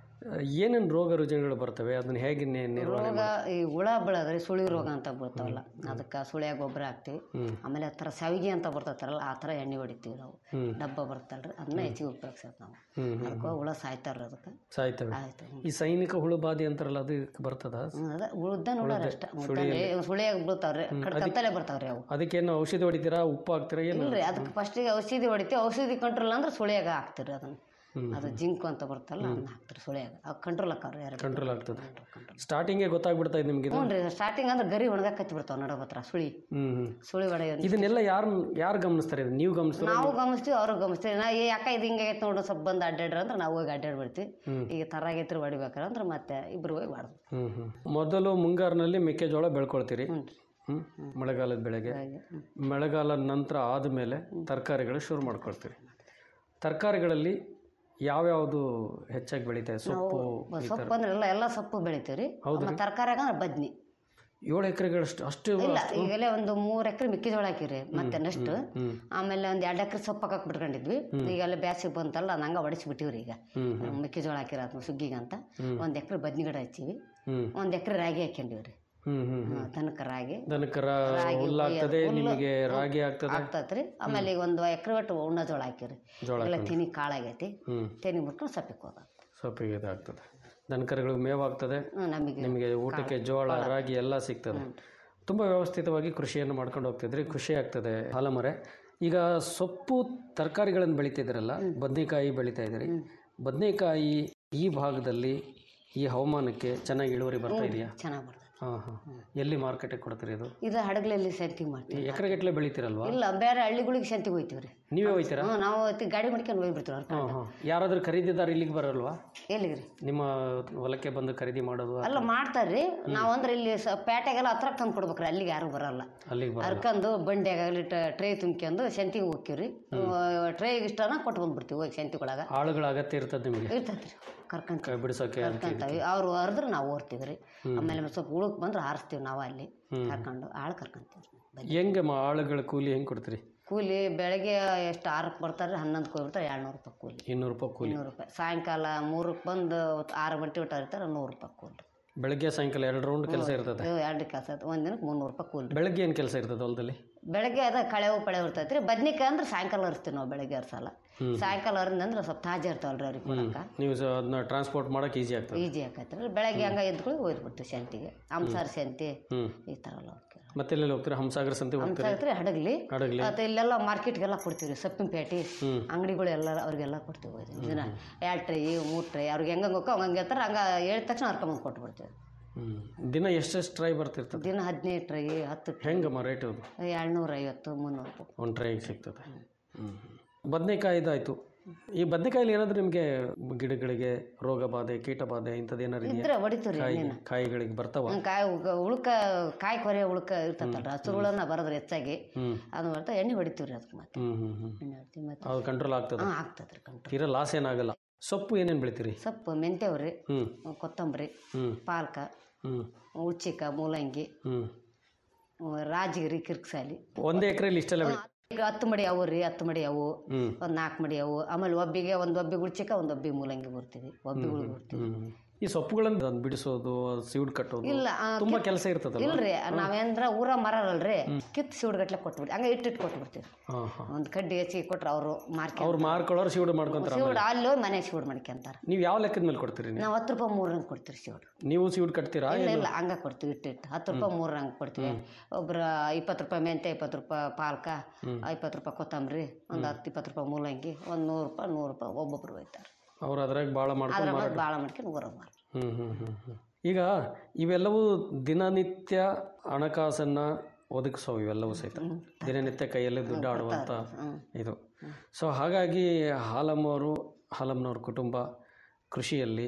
ಏನೇನು ರೋಗ ರುಜಿನಗಳು ಬರ್ತವೆ ಅದನ್ನು ಹೇಗೆ ನಿ- ನಿರ್ವಹಣೆ ರೋಗ ಈ ಹುಳ ಬೆಳೆದ್ರೆ ಸುಳಿ ರೋಗ ಅಂತ ಬರ್ತಾವಲ್ಲ ಅದಕ್ಕೆ ಸುಳಿಯ ಗೊಬ್ಬರ ಹಾಕ್ತಿವಿ ಆಮೇಲೆ ಆ ಥರ ಸಾವಿಗೆ ಅಂತ ಬರ್ತೈತಾರಲ್ಲ ಆ ಥರ ಎಣ್ಣೆ ಹೊಡಿತೀವಿ ನಾವು ಡಬ್ಬ ಬರ್ತಲ್ರಿ ಅದನ್ನ ಹೆಚ್ಚಿಗೆ ಉಪಯೋಗಿಸ್ತೇವೆ ನಾವು ಅದಕ್ಕೆ ಹುಳ ಸಾಯ್ತಾರ್ರಿ ಅದಕ್ಕೆ ಸಾಯ್ತವೆ ಆಯ್ತು ಈ ಸೈನಿಕ ಹುಳು ಬಾಧೆ ಅಂತಾರಲ್ಲ ಅದು ಬರ್ತದ ಹ್ಮ್, ಅದ ಉಳ್ದ ನೋಡ್ರಿ ಅಷ್ಟ ಸುಳಿಯಾಗ ಬೀಳ್ತಾವ್ರಿ ಕತ್ತಲೆ ಬರ್ತಾವ್ರಿ ಅವು ಅದಕ್ಕೇನು ಔಷಧಿ ಹೊಡಿತೀರಾ ಉಪ್ಪು ಹಾಕ್ತೀರಾ ಏನು ಇಲ್ರಿ ಅದಕ್ಕೆ ಫಸ್ಟಿಗೆ ಔಷಧಿ ಹೊಡಿತೀವಿ ಔಷಧಿ ಕಂಟ್ರೋಲ್ ಅಂದ್ರೆ ಸುಳಿಯಾಗ ಹಾಕ್ತಿರಿ ಅದನ್ನ ಅದು ಜಿಂಕು ಅಂತ ಬರ್ತಲ್ಲ ಅದನ್ನ ಹಾಕ್ತಿರಿ ಸುಳಿಯಾಗ ಅವು ಕಂಟ್ರೋಲ್ ಹಾಕವ್ರಿ ಎರಡು ಕಂಟ್ರೋಲ್ ಆಗ್ತದೆ ಸ್ಟಾರ್ಟಿಂಗೇ ಗೊತ್ತಾಗ್ಬಿಡ್ತಾ ಇದೆ ನಿಮ್ಗೆ ಇದು ಹ್ಞೂ ರೀ ಸ್ಟಾರ್ಟಿಂಗ್ ಅಂದ್ರೆ ಗರಿ ಒಣಗಾಕ್ ಕತ್ತಿ ಬಿಡ್ತಾವ ನಡ ಹತ್ರ ಸುಳಿ ಹ್ಞೂ ಹ್ಞೂ ಸುಳಿ ಹೊಡೆಯ ಇದನ್ನೆಲ್ಲ ಯಾರು ಯಾರು ಗಮನಿಸ್ತಾರೆ ಇದು ನೀವು ಗಮನಿಸ್ತಾರೆ ನಾವು ಗಮನಿಸ್ತೀವಿ ಅವ್ರು ಗಮನಿಸ್ತೀವಿ ನಾ ಏ ಯಾಕ ಇದು ಹಿಂಗಾಗೈತೆ ನೋಡು ಸ್ವಲ್ಪ ಬಂದು ಅಡ್ಡಾಡ್ರ ಅಂದ್ರೆ ನಾವು ಹೋಗಿ ಅಡ್ಡಾಡ್ಬಿಡ್ತೀವಿ ಈಗ ತರಾಗೈತ್ರಿ ಹೊಡಿಬೇಕಾರೆ ಅಂದ್ರೆ ಮತ್ತೆ ಇಬ್ರು ಹೋಗಿ ಮಾಡ್ದು ಹ್ಞೂ ಹ್ಞೂ ಮೊದಲು ಮುಂಗಾರಿನಲ್ಲಿ ಮೆಕ್ಕೆಜೋಳ ಬೆಳ್ಕೊಳ್ತೀರಿ ಹ್ಞೂ ಮಳೆಗಾಲದ ಬೆಳೆಗೆ ಮಳೆಗಾಲದ ನಂತರ ಆದಮೇಲೆ ತರಕಾರಿಗಳು ಶುರು ಮಾಡ್ಕೊಳ್ತೀರಿ ತರಕಾರಿಗಳಲ್ಲಿ ಯಾವ್ಯಾವುದು ಹೆಚ್ಚಾಗಿ ಬೆಳೀತದೆ ಸೊಪ್ಪು ಈ ಥರ ಸೊಪ್ಪು ಅಂದ್ರೆ ಎಲ್ಲ ಎಲ್ಲ ಸೊಪ್ಪು ಬೆಳಿತೀವಿ ರೀ ಮತ್ತು ತರಕಾರಿಯಾಗ ಅಂದ್ರೆ ಬದ್ನಿ ಏಳು ಎಕರೆಗಳಷ್ಟು ಅಷ್ಟು ಇಲ್ಲ ಈಗಲೇ ಒಂದು ಮೂರು ಎಕರೆ ಮೆಕ್ಕೆಜೋಳ ಹಾಕಿರಿ ಮತ್ತೆ ನೆಕ್ಸ್ಟ್ ಆಮೇಲೆ ಒಂದು ಎರಡು ಎಕರೆ ಸೊಪ್ಪು ಹಾಕಕ್ ಬಿಟ್ಕೊಂಡಿದ್ವಿ ಈಗ ಅಲ್ಲಿ ಬ್ಯಾಸಿಗೆ ಬಂತಲ್ಲ ಅದು ಹಂಗೆ ಹೊಡಿಸ್ಬಿಟ್ಟಿವ್ರಿ ಈಗ ಮೆಕ್ಕೆಜೋಳ ಹಾಕಿರ ಅದನ್ನ ಸುಗ್ಗಿಗೆ ಅಂತ ಒಂದು ಎಕರೆ ಬದ್ನಿ ಗಿಡ ಹಚ್ಚಿವಿ ಹ್ಞೂ ಒಂದು ಎಕರೆ ರಾಗಿ ಹಾಕೊಂಡಿವಿ ರೀ ಹ್ಞೂ ಹ್ಞೂ ದನಕ್ಕೆ ರಾಗಿ ದನಕರ ರಾಗಿ ಹುಲ್ಲಾಗ್ತದೆ ಹುಲ್ಲು ನಿಮಗೆ ರಾಗಿ ಆಗ್ತದೆ ಆಗ್ತತ್ರಿ ಆಮೇಲೆ ಈಗ ಒಂದು ಎಕರೆ ಒಟ್ಟು ಉಣ್ಣ ಜೋಳ ಹಾಕಿರಿ ಜೋಳ ಎಲ್ಲ ತಿನಿ ಕಾಳಾಗೈತಿ ಹ್ಞೂ ತೆನಿ ಮುಟ್ಕೊಂಡು ಸೊಪ್ಪಿಗೆ ಹೋದ ಸೊಪ್ಪಿಗೆ ಇದಾಗ್ತದೆ ದನಕರುಗಳಿಗೆ ಮೇವಾಗ್ತದೆ ನಮಗೆ ನಿಮಗೆ ಊಟಕ್ಕೆ ಜೋಳ ರಾಗಿ ಎಲ್ಲ ಸಿಗ್ತದೆ ತುಂಬ ವ್ಯವಸ್ಥಿತವಾಗಿ ಕೃಷಿಯನ್ನು ಮಾಡ್ಕೊಂಡು ಹೋಗ್ತಿದ್ರಿ ಖುಷಿ ಆಗ್ತದೆ ಹಾಲಮರೆ ಈಗ ಸೊಪ್ಪು ತರಕಾರಿಗಳನ್ನು ಬೆಳಿತಿದ್ದೀರಲ್ಲ ಬದನೆಕಾಯಿ ಬೆಳೀತಾ ಇದ್ದೀರಿ ಬದನೆಕಾಯಿ ಈ ಭಾಗದಲ್ಲಿ ಈ ಹವಾಮಾನಕ್ಕೆ ಚೆನ್ನಾಗಿ ಇಳುವರಿ ಬರ್ತಾ ಇದೆಯಾ ಚೆನ್ನಾಗಿ ಬರ್ತದೆ ಹಾಂ ಹಾಂ ಎಲ್ಲಿ ಮಾರ್ಕೆಟಿಗೆ ಕೊಡ್ತೀರಿ ಇದು ಇದು ಹಡಗಲಲ್ಲಿ ಸೆಂಟಿಂಗ್ ಮಾಡ್ತೀವಿ ಎಕರೆಗಟ್ಟಲೆ ಬೆಳಿತೀರಲ್ವಾ ಇಲ್ಲ ಬೇರೆ ಹಳ್ಳಿಗಳಿಗೆ ಸಂತಿಗೆ ಹೋಯ್ತೀವಿ ರೀ ನೀವೇ ಹೋಯ್ತೀರಾ ಹ್ಞೂ ನಾವು ಹೊತ್ತಿಗೆ ಗಾಡಿ ಮಾಡ್ಕೊಂಡು ಹೋಗ್ಬಿಡ್ತೀವಿ ಅವ್ರ ಹಾಂ ಹಾಂ ಯಾರಾದರೂ ಖರೀದಿದಾರ ಇಲ್ಲಿಗೆ ಬರಲ್ವಾ ಎಲ್ಲಿಗೆ ರೀ ನಿಮ್ಮ ಹೊಲಕ್ಕೆ ಬಂದು ಖರೀದಿ ಮಾಡೋದು ಅಲ್ಲ ಮಾಡ್ತಾರ್ರಿ ನಾವು ಅಂದ್ರೆ ಇಲ್ಲಿ ಸ ಪೇಟೆಗೆಲ್ಲ ಹತ್ರ ತಂದು ಕೊಡ್ಬೇಕ್ರಿ ಅಲ್ಲಿಗೆ ಯಾರು ಬರಲ್ಲ ಅಲ್ಲಿಗೆ ಬರ ಹರ್ಕೊಂಡು ಬಂಡಿಯಾಗಲಿ ಟ್ರೇ ತುಂಬ್ಕೊಂಡು ಸಂತಿಗೆ ಹೋಗ್ತೀವಿ ಟ್ರೇಗೆ ಇಷ್ಟನ ಕೊಟ್ಟು ಬಂದ್ಬಿಡ್ತೀವಿ ಹೋಗಿ ಸಂತಿಗೊಳಗ ಆಳುಗಳ ಅಗತ್ಯ ಇರ್ತದೆ ನಿಮಗೆ ಇರ್ತೈತೆ ರೀ ಕರ್ಕೊಂತೀವಿ ಬಿಡಿಸೋಕೆ ಅದಕ್ಕೆ ಕರ್ಕೊಂತೀವಿ ಅವ್ರು ಹರಿದ್ರೆ ನಾವು ಓಡ್ತೀವಿ ರೀ ಆಮೇಲೆ ಸ್ವಲ್ಪ ಉಳುಕ್ ಬಂದ್ರೆ ಹಾರಿಸ್ತೀವಿ ನಾವು ಅಲ್ಲಿ ಕರ್ಕೊಂಡು ಆಳು ಕರ್ಕೊಂತೀವಿ ಹೆಂಗೆ ಮಾ ಆಳುಗಳ ಕೂಲಿ ಹೆಂಗೆ ಕೊಡ್ತೀರಿ ಕೂಲಿ ಬೆಳಗ್ಗೆ ಎಷ್ಟು ಆರಕ್ಕೆ ಬರ್ತಾರೆ ಹನ್ನೊಂದಕ್ಕೆ ಹೋಗ್ಬಿಡ್ತಾರೆ ಎರಡ್ನೂರು ರೂಪಾಯಿ ಕೂಲಿ ಇನ್ನೂರು ರೂಪಾಯಿ ಕೂಲಿ ಇನ್ನೂರು ರೂಪಾಯಿ ಸಾಯಂಕಾಲ ಮೂರಕ್ಕೆ ಬಂದು ಆರು ಗಂಟೆ ಊಟ ಇರ್ತಾರೆ ನೂರು ರೂಪಾಯಿ ಕೂಲಿ ಬೆಳಗ್ಗೆ ಸಾಯಂಕಾಲ ಎರಡು ರೌಂಡ್ ಕೆಲಸ ಇರ್ತದೆ ಇವು ಎರಡು ಕೆಲಸ ಒಂದು ದಿನಕ್ಕೆ ಮುನ್ನೂರು ರೂಪಾಯಿ ಕೂಲಿ ಬೆಳಗ್ಗೆ ಏನು ಕೆಲಸ ಇರ್ತದೆ ಹೊಲದಲ್ಲಿ ಬೆಳಗ್ಗೆ ಅದ ಕಳೆವು ಪಳೆ ಇರ್ತೈತೆ ರೀ ಬದ್ನಿಕಾಯಿ ಅಂದ್ರೆ ಸಾಯಂಕಾಲ ಹರಿಸ್ತೀವಿ ನಾವು ಬೆಳಗ್ಗೆ ಹರ್ಸಲ್ಲ ಸಾಯಂಕಾಲ ಹರಿದಂದ್ರೆ ಸ್ವಲ್ಪ ತಾಜಾ ಇರ್ತಾವಲ್ರಿ ಅವ್ರಿಗೆ ಕೊಡಕ್ಕೆ ನೀವು ಸ ಅದನ್ನ ಟ್ರಾನ್ಸ್ಪೋರ್ಟ್ ಮಾಡೋಕೆ ಈಸಿ ಆಗ್ತದೆ ಈಜಿ ಆಕೈತೆ ರೀ ಬೆಳಗ್ಗೆ ಹಂಗೆ ಎದ್ಕೊಳ್ಳಿ ಹೋಗ್ಬಿಡ್ತೀವಿ ಸಂತಿಗೆ ಹಂಸಾರ ಸಂತಿ ಹ್ಞೂ ಈ ಥರ ಎಲ್ಲ ಹೋಗ್ತೀವಿ ಮತ್ತೆ ಎಲ್ಲೆಲ್ಲಿ ಹೋಗ್ತೀರಾ ಹಂಸಾಗರ ಸಂತೆ ಹೋಗ್ತೀರಿ ಹಂಸ ಐತ್ರಿ ಹಡಗ್ಲಿ ಹಡಗ್ಲಿ ಮತ್ತು ಇಲ್ಲೆಲ್ಲ ಮಾರ್ಕೆಟ್ಗೆಲ್ಲ ಕೊಡ್ತೀವಿ ರೀ ಸೊಪ್ಪಿನ ಪೇಟೆ ಅಂಗಡಿಗಳು ಎಲ್ಲ ಅವ್ರಿಗೆಲ್ಲ ಕೊಡ್ತೀವಿ ಹೋಗಿ ಇದನ್ನ ಎರಡು ಟ್ರೈ ಮೂರು ಟ್ರೈ ಅವ್ರಿಗೆ ಹೆಂಗೆ ಹೋಗೋ ಹಂಗೆ ಇರ್ತಾರೆ ಹಂಗೆ ಹೇಳಿದ ತಕ್ಷಣ ಹರ್ಕೊಂಬಂದು ಕೊಟ್ಬಿಡ್ತೀವಿ ಹ್ಞೂ ದಿನ ಎಷ್ಟೆಷ್ಟು ಟ್ರೈ ಬರ್ತಿರ್ತದೆ ದಿನ ಹದಿನೈದು ಟ್ರೈ ಹತ್ತು ಟ್ರೈ ಹೆಂಗಮ್ಮ ರೇಟ್ ಅದು ಏಳ್ನೂರ ಐವತ್ತು ಮುನ್ನೂರು ರೂಪಾಯಿ ಒಂದು ಟ್ರೈಗೆ ಸಿಗ್ತದೆ ಹ್ಞೂ ಬದನೆಕಾಯ್ದಾಯ್ತು ಈ ಬದನೆಕಾಯಲ್ಲಿ ಏನಾದರೂ ನಿಮಗೆ ಗಿಡಗಳಿಗೆ ರೋಗ ಬಾಧೆ ಕೀಟ ಬಾಧೆ ಇಂಥದ್ದು ಏನಾರು ಇದೆಯಾ ಇದ್ರೆ ಹೊಡಿತೀವಿ ರೀ ಕಾಯಿ ಎಣ್ಣೆನ ಕಾಯಿಗಳಿಗೆ ಬರ್ತಾವ ಹ್ಮ್, ಕಾಯಿ ಉಗ- ಉಳ್ಕ ಕಾಯಿ ಕೊರೆ ಉಳ್ಕ ಇರ್ತೈತಲ್ರಿ ಹಸಿರು ಹುಳನ ಬರೋದ್ರಿ ಹೆಚ್ಚಾಗಿ ಹ್ಞೂ ಅದು ಬರ್ತಾ ಎಣ್ಣೆ ಹೊಡಿತೀವಿ ರೀ ಅದಕ್ಕೆ ಮತ್ತೆ ಹ್ಞೂ ಹ್ಞೂ ಹ್ಞೂ ಎಣ್ಣೆ ಹೊಡಿತೀವಿ ಮತ್ತೆ ಅದು ಕಂಟ್ರೋಲ್ ಆಗ್ತದೆ ಹಾಂ ಆಗ್ತದೆ ರೀ ಕಂಟ್ರೋಲ್ ತೀರಾ ಲಾಸ್ ಏನಾಗಲ್ಲ ಸೊಪ್ಪು ಏನೇನು ಬೆಳಿತೀರಿ ಸೊಪ್ಪು ಮೆಂತ್ಯವ್ರಿ ಹ್ಞೂ ಕೊತ್ತಂಬರಿ ಹ್ಞೂ ಪಾಲಕ ಹ್ಞೂ ಉಳ್ಚಿಕ ಮೂಲಂಗಿ ಹ್ಞೂ ಹ್ಮ್, ರಾಜಗಿರಿ ಕಿರ್ಕ್ಸಾಲಿ ಒಂದೇ ಎಕರೆಲಿ ಇಷ್ಟೆಲ್ಲ ಬೆಳಿ ಈಗ ಹತ್ತು ಮಡಿ ಅವು ರೀ ಹತ್ತು ಮಡಿ ಅವು ಹ್ಞೂ ಒಂದು ನಾಲ್ಕು ಮಡಿ ಅವು ಆಮೇಲೆ ಒಬ್ಬಿಗೆ ಒಂದು ಒಬ್ಬಿ ಉಳ್ಚಿಕ ಒಂದು ಒಬ್ಬಿ ಮೂಲಂಗಿ ಬರ್ತೀವಿ ಒಬ್ಬಿಗಳು ಬರ್ತೀವಿ ಹ್ಞೂ ಈ ಸೊಪ್ಪುಗಳನ್ನು ಅದನ್ನ ಬಿಡಿಸೋದು ಅದು ಸೀಡ್ ಕಟ್ಟೋದು ಇಲ್ಲ ಆ, ತುಂಬ ಕೆಲಸ ಇರ್ತದಲ್ಲ ಇಲ್ರಿ ನಾವೇಂದ್ರ ಊರ ಮರಲ್ರಿ ಕಿತ್ತು ಸಿವುಡ್ಗಟ್ಲೆ ಕೊಟ್ಬಿಡ್ತೀವಿ ಹಂಗೆ ಇಟ್ಟಿಟ್ಟು ಕೊಟ್ಬಿಡ್ತೀವಿ ಹಾಂ ಹಾಂ ಒಂದು ಕಡ್ಡಿ ಹೆಚ್ಚಿಗೆ ಕೊಟ್ರೆ ಅವರು ಮಾರ್ಕೆ ಅವ್ರು ಮಾರ್ಕೊಳ್ಳೋರು ಸೀಡ್ ಮಾಡ್ಕೊಂತಾರೆ ಸಿವುಡ್ ಅಲ್ಲಿ ಹೋಗಿ ಮನೆ ಸಿವುಡ್ ಮಾಡ್ಕೊಂತಾರ ನೀವು ಯಾವ ಲೆಕ್ಕದ ಮೇಲೆ ಕೊಡ್ತೀರಿ ನೀವು ನಾವು ಹತ್ತು ರೂಪಾಯಿ ಮೂರು ಹಂಗೆ ಕೊಡ್ತೀವಿ ಸಿವುಡ್ ನೀವು ಸೀಡ್ ಕಟ್ತೀರಾ ಇಲ್ಲ ಇಲ್ಲ ಹಂಗೆ ಕೊಡ್ತೀವಿ ಇಟ್ಟಿಟ್ಟು ಹತ್ತು ರೂಪಾಯಿ ಮೂರು ಹಂಗೆ ಕೊಡ್ತೀವಿ ಒಬ್ರು ಇಪ್ಪತ್ತು ರೂಪಾಯಿ ಮೆಂತೆ ಇಪ್ಪತ್ತು ರೂಪಾಯಿ ಪಾಲಕ ಇಪ್ಪತ್ತು ರೂಪಾಯಿ ಕೊತ್ತಂಬರಿ ಒಂದು ಹತ್ತು ಇಪ್ಪತ್ತು ರೂಪಾಯಿ ಮೂಲಂಗಿ ಒಂದು ನೂರು ರೂಪಾಯಿ ನೂರು ರೂಪಾಯಿ ಒಬ್ಬೊಬ್ರು ಹೋಯ್ತಾರೆ ಅವ್ರು ಅದ್ರಾಗ ಭಾಳ ಮಾಡ್ಕೊಂಡು ಅದ್ರ ಮೇಲೆ ಭಾಳ ಮಾಡ್ಕೊಂಡು ಊರಾಗ ಮಾರ ಹ್ಞೂ ಹ್ಞೂ ಹ್ಞೂ ಹ್ಞೂ ಈಗ ಇವೆಲ್ಲವೂ ದಿನನಿತ್ಯ ಹಣಕಾಸನ್ನು ಒದಗಿಸೋ ಇವೆಲ್ಲವೂ ಸಹಿತ ದಿನನಿತ್ಯ ಕೈಯಲ್ಲಿ ದುಡ್ಡು ಆಡುವಂಥ ಇದು ಸೊ ಹಾಗಾಗಿ ಹಾಲಮ್ಮವರು ಹಾಲಮ್ಮನವ್ರ ಕುಟುಂಬ ಕೃಷಿಯಲ್ಲಿ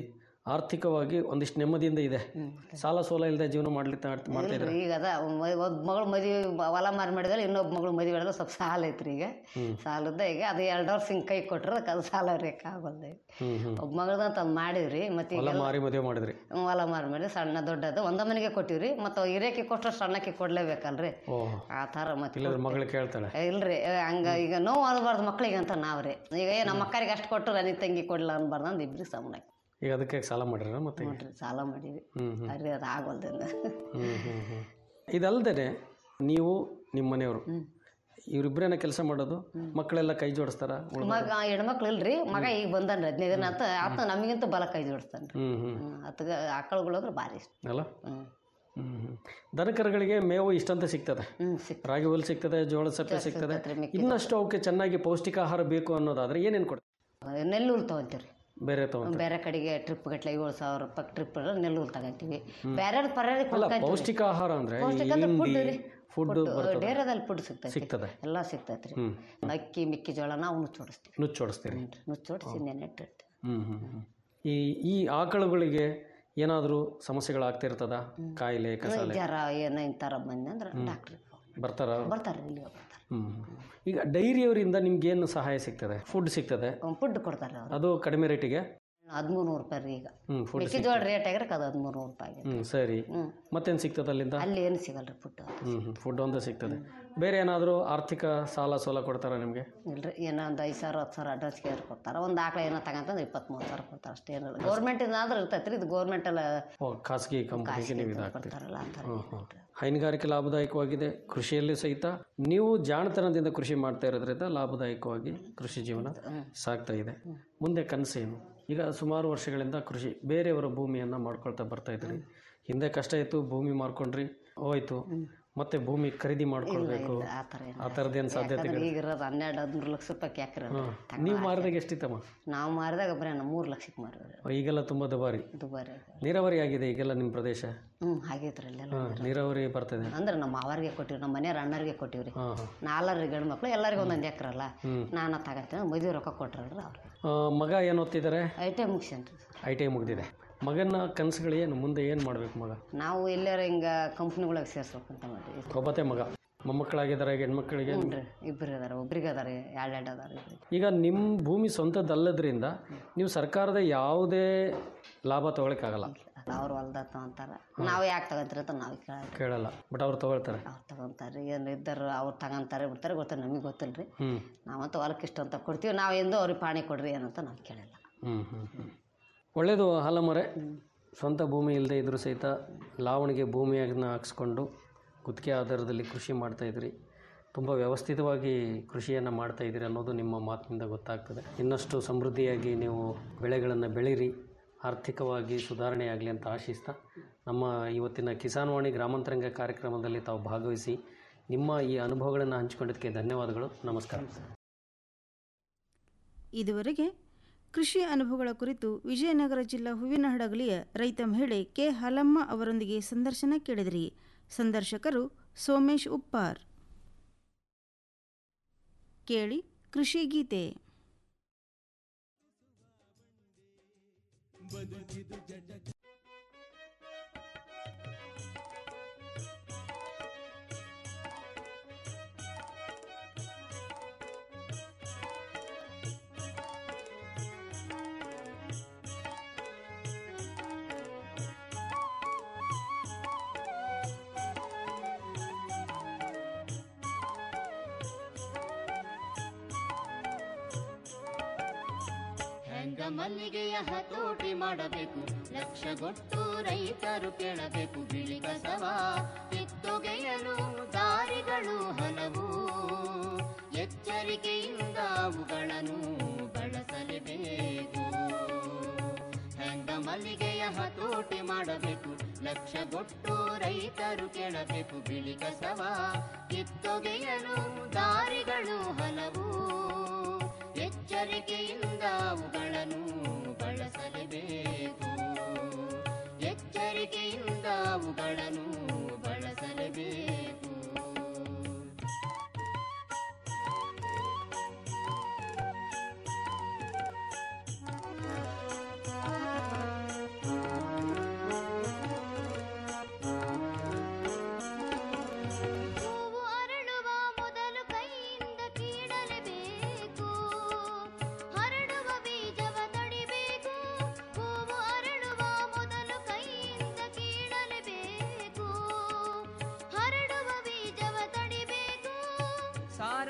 ಆರ್ಥಿಕವಾಗಿ ಒಂದಿಷ್ಟು ನೆಮ್ಮದಿಯಿಂದ ಇದೆ ಸಾಲ ಸೋಲ ಇಲ್ಲದೆ ಜೀವನ ಮಾಡ್ಲಿಕ್ಕೆ ಮಾಡ್ತಾ ಇದ್ದಾರೆ ಈಗ ಅದ ಒಬ್ಬ ಮಗಳು ಮದುವೆ ಹೊಲ ಮಾರಿ ಮಾಡಿದ್ರೆ ಇನ್ನೊಬ್ಬ ಮಗಳು ಮದುವೆ ಮಾಡಿದ್ರೆ ಸ್ವಲ್ಪ ಸಾಲ ಐತ್ರಿ ಈಗ ಸಾಲದ ಈಗ ಅದು ಎರಡು ವರ್ಷ ಹಿಂಗೆ ಕೈ ಕೊಟ್ರೆ ಅದಕ್ಕೆ ಅದು ಸಾಲ ರೇಖಾಗಲ್ದು ಹ್ಮ್ ಹ್ಮ್ ಒಬ್ಬ ಮಗಳದಂತ ಅದು ಮಾಡಿದ್ರಿ ಮತ್ತೆ ಹೊಲ ಈಗ ಮಾರಿ ಮದುವೆ ಮಾಡಿದ್ರಿ ಹೊಲ ಮಾರಿ ಮಾಡಿ ಸಣ್ಣ ದೊಡ್ಡದು ಒಂದ ಮನೆಗೆ ಕೊಟ್ಟಿವ್ರಿ ಮತ್ತು ಹಿರೇಕಿ ಕೊಟ್ಟರೆ ಸಣ್ಣಕ್ಕೆ ಕೊಡ್ಲೇಬೇಕಲ್ರಿ ಓ ಆ ಥರ ಮತ್ತೆ ಇಲ್ಲದ್ರೆ ಮಗಳು ಕೇಳ್ತಾಳೆ ಇಲ್ರಿ ಹಂಗ ಈಗ ನೋವು ಅನ್ಬಾರ್ದು ಮಕ್ಳಿಗೆ ಅಂತ ನಾವ್ರಿ ಈಗ ಏ ನಮ್ಮ ಅಕ್ಕರಿಗೆ ಅಷ್ಟು ಕೊಟ್ಟರೆ ನೀ ತಂಗಿ ಕೊಡ್ಲ ಅನ್ಬಾರ್ದು ಅಂದ್ ಇಬ್ರಿಗೆ ಸಮನಾಗಿ ಈಗ ಅದಕ್ಕೆ ಸಾಲ ಮಾಡಿರ ಮತ್ತೆ ನೋಡ್ರಿ ಸಾಲ ಮಾಡೀವಿ ಹ್ಮ್ ಹ್ಮ್ ಅರಿ ಅದು ಆಗೋಲ್ದಿಂದ ಹ್ಮ್ ಹ್ಮ್ ಹ್ಮ್ ಇದಲ್ದೇ ನೀವು ನಿಮ್ಮ ಮನೆಯವರು ಇವರಿಬ್ಬರೇನ ಕೆಲಸ ಮಾಡೋದು ಮಕ್ಕಳೆಲ್ಲ ಕೈ ಜೋಡಿಸ್ತಾರ ಮಗ ಹೆಣ್ಮಕ್ಳು ಇಲ್ರಿ ಮಗ ಈಗ ಬಂದಾನ್ರಿ ಹದಿನೈದು ದಿನ ಆತ ಆತ ನಮಗಿಂತ ಬಲ ಕೈ ಜೋಡಿಸ್ತಾನ್ರಿ ಹ್ಮ್ ಹ್ಮ್ ಹ್ಮ್ ಆತಗ ಆಕಳುಗಳು ಅಂದ್ರೆ ಭಾರಿ ಇಷ್ಟ ಅಲ್ಲ ಹ್ಮ್ ಹ್ಮ್ ಹ್ಮ್ ದನಕರುಗಳಿಗೆ ಮೇವು ಇಷ್ಟಂತ ಸಿಗ್ತದೆ ಹ್ಮ್ ಸಿಕ್ ರಾಗಿ ಹುಲ್ ಸಿಗ್ತದೆ ಜೋಳದ ಸಪ್ಪೆ ಸಿಗ್ತದೆ ಸಿಗ್ತೈತ್ರಿ, ಮೆಕ್ಕೆಜೋಳ. ಇನ್ನಷ್ಟು ಅವಕ್ಕೆ ಚೆನ್ನಾಗಿ ಪೌಷ್ಟಿಕಾಹಾರ ಬೇಕು ಅನ್ನೋದಾದ್ರೆ ಏನೇನು ಕೊಡ್ತೀವಿ ನೆಲ್ಲೂರು ತೊಗೊಂತೀವ್ರಿ ಬೇರೆ ತಗೊಂಡು ಬೇರೆ ಕಡೆಗೆ ಟ್ರಿಪ್ ಗಟ್ಲೆ ಏಳು ಸಾವಿರ ರೂಪಾಯಿ ಟ್ರಿಪ್ ನೆಲ್ಲೂರು ತಗೊಂತೀವಿ ಬೇರೆ ಪರ್ಯಾಯ ಅಲ್ಲ ಪೌಷ್ಟಿಕಾಹಾರ ಅಂದ್ರೆ ಪೌಷ್ಟಿಕ ಅಂದ್ರೆ ಹಿಂಡಿ ಫುಡ್ ರೀ ಫುಡ್ ಬರ್ತದೆ ಡೇರದಲ್ಲಿ ಫುಡ್ ಸಿಗ್ತೈತಿ ಸಿಗ್ತದೆ ಎಲ್ಲ ಸಿಗ್ತೈತ್ರಿ ಹ್ಮ್ ಅಕ್ಕಿ ಮೆಕ್ಕೆಜೋಳ ನಾವು ನುಚ್ಚೋಡಿಸ್ತೀವಿ ನುಚ್ಚೋಡಿಸ್ತೀರಿ ನುಚ್ಚೋಡಿಸಿ ನೆನೆಟ್ಟಿರ್ತೀವಿ ಹ್ಮ್ ಹ್ಮ್ ಹ್ಮ್ ಈ ಈ ಆಕಳುಗಳಿಗೆ ಏನಾದರೂ ಸಮಸ್ಯೆಗಳಾಗ್ತಿರ್ತದ ಕಾಯಿಲೆ ಕಸಾಲೆ ಜ್ವರ ಏನೋ ಇಂಥರ ಬಂದೆ ಅಂದ್ರೆ ಡಾಕ್ಟ್ರಿಗೆ ಬರ್ತಾರ ಬರ್ತಾರೆ ಇಲ್ಲಿಗೆ ಬರ್ತಾರೆ ಹ್ಮ್ ಈಗ ಡೈರಿಯವರಿಂದ ನಿಮ್ಗೇನು ಸಹಾಯ ಸಿಗ್ತದೆ ಫುಡ್ ಸಿಗ್ತದೆ ಫುಡ್ ಕೊಡ್ತಾರೆ ಅವ್ರು ಅದು ಕಡಿಮೆ ರೇಟಿಗೆ ಹದಿಮೂರು ನೂರು ರೂಪಾಯಿ ರೀ ಈಗ ಹ್ಮ್ ಫುಡ್ ಮೆಕ್ಕೆಜೋಳ ರೇಟ್ ಆಗಿರಕ್ಕೆ ಅದು ಹದಿಮೂರು ನೂರು ರೂಪಾಯಿ ಆಗಿದೆ ಹ್ಮ್ ಸರಿ ಹ್ಮ್. ಮತ್ತೇನು ಸಿಗ್ತದೆ ಅಲ್ಲಿಂದ ಅಲ್ಲಿ ಏನು ಸಿಗಲ್ಲ ರೀ ಫುಡ್ ಹ್ಮ್ ಹ್ಮ್ ಫುಡ್ ಒಂದು ಸಿಗ್ತದೆ ಬೇರೆ ಏನಾದರೂ ಆರ್ಥಿಕ ಸಾಲ ಸೋಲ ಕೊಡ್ತಾರ ನಿಮಗೆ ಇಲ್ರಿ ಏನೋ ಒಂದು ಐದು ಸಾವಿರ ಹತ್ತು ಸಾವಿರ ಅಡ್ವಾನ್ಸ್ ಕೇರ್ ಕೊಡ್ತಾರೆ ಒಂದು ಆಕಳ ಏನೋ ತಗೊಂತಂದ್ರೆ ಇಪ್ಪತ್ತ್ಮೂರು ಸಾವಿರ ಕೊಡ್ತಾರೆ ಅಷ್ಟೇ ಏನಿಲ್ಲ ಗೌರ್ಮೆಂಟಿಂದ ಆದ್ರೆ ಇರ್ತೈತೆ ರೀ ಇದು ಗೌರ್ಮೆಂಟ್ ಎಲ್ಲ ಓ ಖಾಸಗಿ ಕಂಪನಿಗೆ ನೀವು ಇದಾಗ್ತೀರಿ ಕೊಡ್ತಾರಲ್ಲ ಆ ಥರ ಹ್ಮ್ ಹ್ಮ್ ಹೈನುಗಾರಿಕೆ ಲಾಭದಾಯಕವಾಗಿದೆ ಕೃಷಿಯಲ್ಲಿ ಸಹಿತ ನೀವು ಜಾಣತನದಿಂದ ಕೃಷಿ ಮಾಡ್ತಾ ಇರೋದ್ರಿಂದ ಲಾಭದಾಯಕವಾಗಿ ಕೃಷಿ ಜೀವನ ಸಾಗ್ತಾ ಇದೆ ಮುಂದೆ ಕನಸೇನು ಈಗ ಸುಮಾರು ವರ್ಷಗಳಿಂದ ಕೃಷಿ ಬೇರೆಯವರ ಭೂಮಿಯನ್ನು ಮಾಡ್ಕೊಳ್ತಾ ಬರ್ತಾ ಇದ್ರಿ ಹಿಂದೆ ಕಷ್ಟ ಇತ್ತು ಭೂಮಿ ಮಾರ್ಕೊಂಡ್ರಿ ಹೋಯ್ತು ಮತ್ತೆ ಭೂಮಿ ಖರೀದಿ ಮಾಡ್ಕೊಳ್ಬೇಕು ಆ ಥರ ಏನು ಆ ಥರದ್ದೇನು ಸಾಧ್ಯತೆಗಳು ಈಗ ಇರೋದು ಹನ್ನೆರಡು ಹದಿಮೂರು ಲಕ್ಷ ರೂಪಾಯಿ ಯಾಕ್ರಿ ನೀವು ಮಾರಿದಾಗ ಎಷ್ಟಿತ್ತಮ್ಮ ನಾವು ಮಾರಿದಾಗ ಬರೀ ನಾವು ಮೂರು ಲಕ್ಷಕ್ಕೆ ಮಾರಿದ್ರಿ ಈಗೆಲ್ಲ ತುಂಬ ದುಬಾರಿ ದುಬಾರಿ ನೀರಾವರಿ ಆಗಿದೆ ಈಗೆಲ್ಲ ನಿಮ್ಮ ಪ್ರದೇಶ ಹ್ಞೂ ಆಗೈತ್ರಿ ಅಲ್ಲೆಲ್ಲ ಹಾಂ ನೀರಾವರಿ ಬರ್ತದೆ ಅಂದ್ರೆ ನಮ್ಮ ಮಾವರಿಗೆ ಕೊಟ್ಟಿವಿ ನಮ್ಮ ಮನೆಯವ್ರ ಅಣ್ಣರಿಗೆ ಕೊಟ್ಟಿವ್ರಿ ಹಾಂ ಹಾಂ ನಾಲ್ವರಿಗೆ ಗಂಡು ಮಕ್ಳು ಎಲ್ಲರಿಗೂ ಒಂದೊಂದು ಎಕ್ರಲ್ಲ ನಾನು ತಗಂತೀನಿ ಮದುವೆ ರೊಕ್ಕ ಕೊಟ್ರಲ್ರಿ ಅವ್ರಿಗೆ ಆ, ಮಗ ಏನು ಓದ್ತಿದ್ದಾರೆ ಐ ಟಿ ಮುಗಿಸೇನ್ರಿ ಐ ಟಿ ಐ ಮುಗಿದಿದೆ ಮಗನ ಕನಸುಗಳು ಏನು ಮುಂದೆ ಏನು ಮಾಡಬೇಕು ಮಗ ನಾವು ಎಲ್ಲಾರ ಹಿಂಗೆ ಕಂಪ್ನಿಗಳಿಗೆ ಸೇರ್ಸ್ಬೇಕಂತ ಮಾಡಿದ್ವಿ ಒಬ್ಬತ್ತೆ ಮಗ ಮೊಮ್ಮಕ್ಕಳಾಗಿದ್ದಾರೆ ಹೆಣ್ಮಕ್ಳಿಗೆ ಹ್ಞೂ ರೀ ಇಬ್ಬರು ಅದಾರ ಒಬ್ರಿಗೆ ಅದಾರ ಎರಡು ಎರಡು ಅದಾರ ಇಬ್ರಿಗೆ ಈಗ ನಿಮ್ಮ ಭೂಮಿ ಸ್ವಂತದ್ದಲ್ಲದ್ರಿಂದ ನೀವು ಸರ್ಕಾರದ ಯಾವುದೇ ಲಾಭ ತೊಗೊಳಕ್ಕಾಗಲ್ಲ ಅವ್ರು ಹೊಲ್ದ ತಗೊಂತಾರ ನಾವು ಯಾಕೆ ತಗೊಂತೀರ ಅಂತ ನಾವು ಕೇಳಲ್ಲ ಕೇಳಲ್ಲ ಬಟ್ ಅವ್ರು ತೊಗೊಳ್ತಾರೆ ಅವ್ರು ತಗೊಂತಾರೆ ಏನು ಇದ್ದರು ಅವ್ರು ತಗೊಂತಾರೆ ಬಿಡ್ತಾರೆ ಗೊತ್ತಾರೆ ನಮಗೆ ಗೊತ್ತಿಲ್ಲ ರೀ ಹ್ಞೂ ನಾವಂತೂ ಹೊಲಕ್ಕೆ ಇಷ್ಟು ಅಂತ ಕೊಡ್ತೀವಿ ನಾವು ಎಂದು ಅವ್ರಿಗೆ ಪಾಣಿ ಕೊಡ್ರಿ ಏನಂತ ನಾವು ಕೇಳಿಲ್ಲ ಹ್ಞೂ ಹ್ಞೂ ಹ್ಞೂ ಒಳ್ಳೆಯದು ಹಾಲಮರೆ ಸ್ವಂತ ಭೂಮಿ ಇಲ್ಲದೆ ಇದ್ರೂ ಸಹಿತ ಲಾವಣಿಗೆ ಭೂಮಿಯನ್ನ ಹಾಕ್ಸ್ಕೊಂಡು ಗುತ್ತಿಗೆ ಆಧಾರದಲ್ಲಿ ಕೃಷಿ ಮಾಡ್ತಾಯಿದ್ರಿ ತುಂಬ ವ್ಯವಸ್ಥಿತವಾಗಿ ಕೃಷಿಯನ್ನು ಮಾಡ್ತಾಯಿದ್ದೀರಿ ಅನ್ನೋದು ನಿಮ್ಮ ಮಾತಿನಿಂದ ಗೊತ್ತಾಗ್ತದೆ ಇನ್ನಷ್ಟು ಸಮೃದ್ಧಿಯಾಗಿ ನೀವು ಬೆಳೆಗಳನ್ನು ಬೆಳೀರಿ ಆರ್ಥಿಕವಾಗಿ ಸುಧಾರಣೆ ಆಗಲಿ ಅಂತ ಆಶಿಸ್ತಾ ನಮ್ಮ ಇವತ್ತಿನ ಕಿಸಾನ್ವಾಣಿ ಗ್ರಾಮಾಂತರಂಗ ಕಾರ್ಯಕ್ರಮದಲ್ಲಿ ತಾವು ಭಾಗವಹಿಸಿ ನಿಮ್ಮ ಈ ಅನುಭವಗಳನ್ನು ಹಂಚಿಕೊಂಡಿದ್ದಕ್ಕೆ ಧನ್ಯವಾದಗಳು ನಮಸ್ಕಾರ ಇದುವರೆಗೆ ಕೃಷಿ ಅನುಭವಗಳ ಕುರಿತು ವಿಜಯನಗರ ಜಿಲ್ಲಾ ಹೂವಿನಹಡಗಲಿಯ ರೈತ ಮಹಿಳೆ ಕೆ ಹಾಲಮ್ಮ ಅವರೊಂದಿಗೆ ಸಂದರ್ಶನ ಕೇಳಿದಿರಿ ಸಂದರ್ಶಕರು ಸೋಮೇಶ್ ಉಪ್ಪಾರ್ ಕೇಳಿ ಕೃಷಿ ಗೀತೆ ಹೆಂಗ ಮಲ್ಲಿಗೆಯ ಹತೋಟಿ ಮಾಡಬೇಕು ಲಕ್ಷಗೊಟ್ಟು ರೈತರು ಕೇಳಬೇಕು ಬಿಳಿ ಕಸವ ಕಿತ್ತೊಗೆಯಲು ದಾರಿಗಳು ಹಲವು ಎಚ್ಚರಿಕೆಯಿಂದ ಅವುಗಳನ್ನು ಬಳಸಲೇಬೇಕು ಹೆಂಗ ಮಲ್ಲಿಗೆಯ ಹತೋಟಿ ಮಾಡಬೇಕು ಲಕ್ಷಗೊಟ್ಟು ರೈತರು ಕೇಳಬೇಕು ಬಿಳಿ ಕಸವ ಕಿತ್ತೊಗೆಯಲು ದಾರಿಗಳು ಹಲವು ಎಚ್ಚರಿಕೆಯಿಂದ ಅವುಗಳನ್ನು ಬಳಸಲೇಬೇಕು ಎಚ್ಚರಿಕೆಯಿಂದ ಅವುಗಳನ್ನು ಬಳಸಲೇಬೇಕು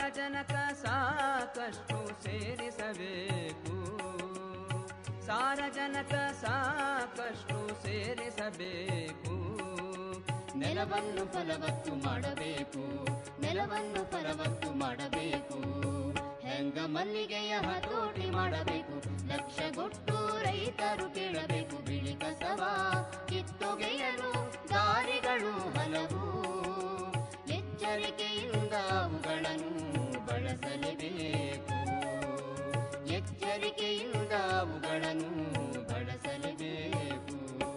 ಸಾರಜನಕ ಸಾಕಷ್ಟು ಸೇರಿಸಬೇಕು ಸಾರಜನಕ ಸಾಕಷ್ಟು ಸೇರಿಸಬೇಕು ನೆಲವನ್ನು ಫಲವತ್ತು ಮಾಡಬೇಕು ನೆಲವನ್ನು ಫಲವತ್ತು ಮಾಡಬೇಕು ಹೆಂಗ ಮಲ್ಲಿಗೆಯ ಹತೋಟಿ ಮಾಡಬೇಕು ಲಕ್ಷಗೊಟ್ಟು ರೈತರು ಕೇಳಬೇಕು ಬಿಳಿ ಕಸವ ಕಿತ್ತೊಗೆಯಲು ದಾರಿಗಳು ಹಲವು ಎಚ್ಚರಿಕೆಯಿಂದ ಅವುಗಳನ್ನು ಬಳಸಲೇಬೇಕು ಎಚ್ಚರಿಕೆಯಿಂದ ಅವುಗಳನ್ನು ಬಳಸಲೇಬೇಕು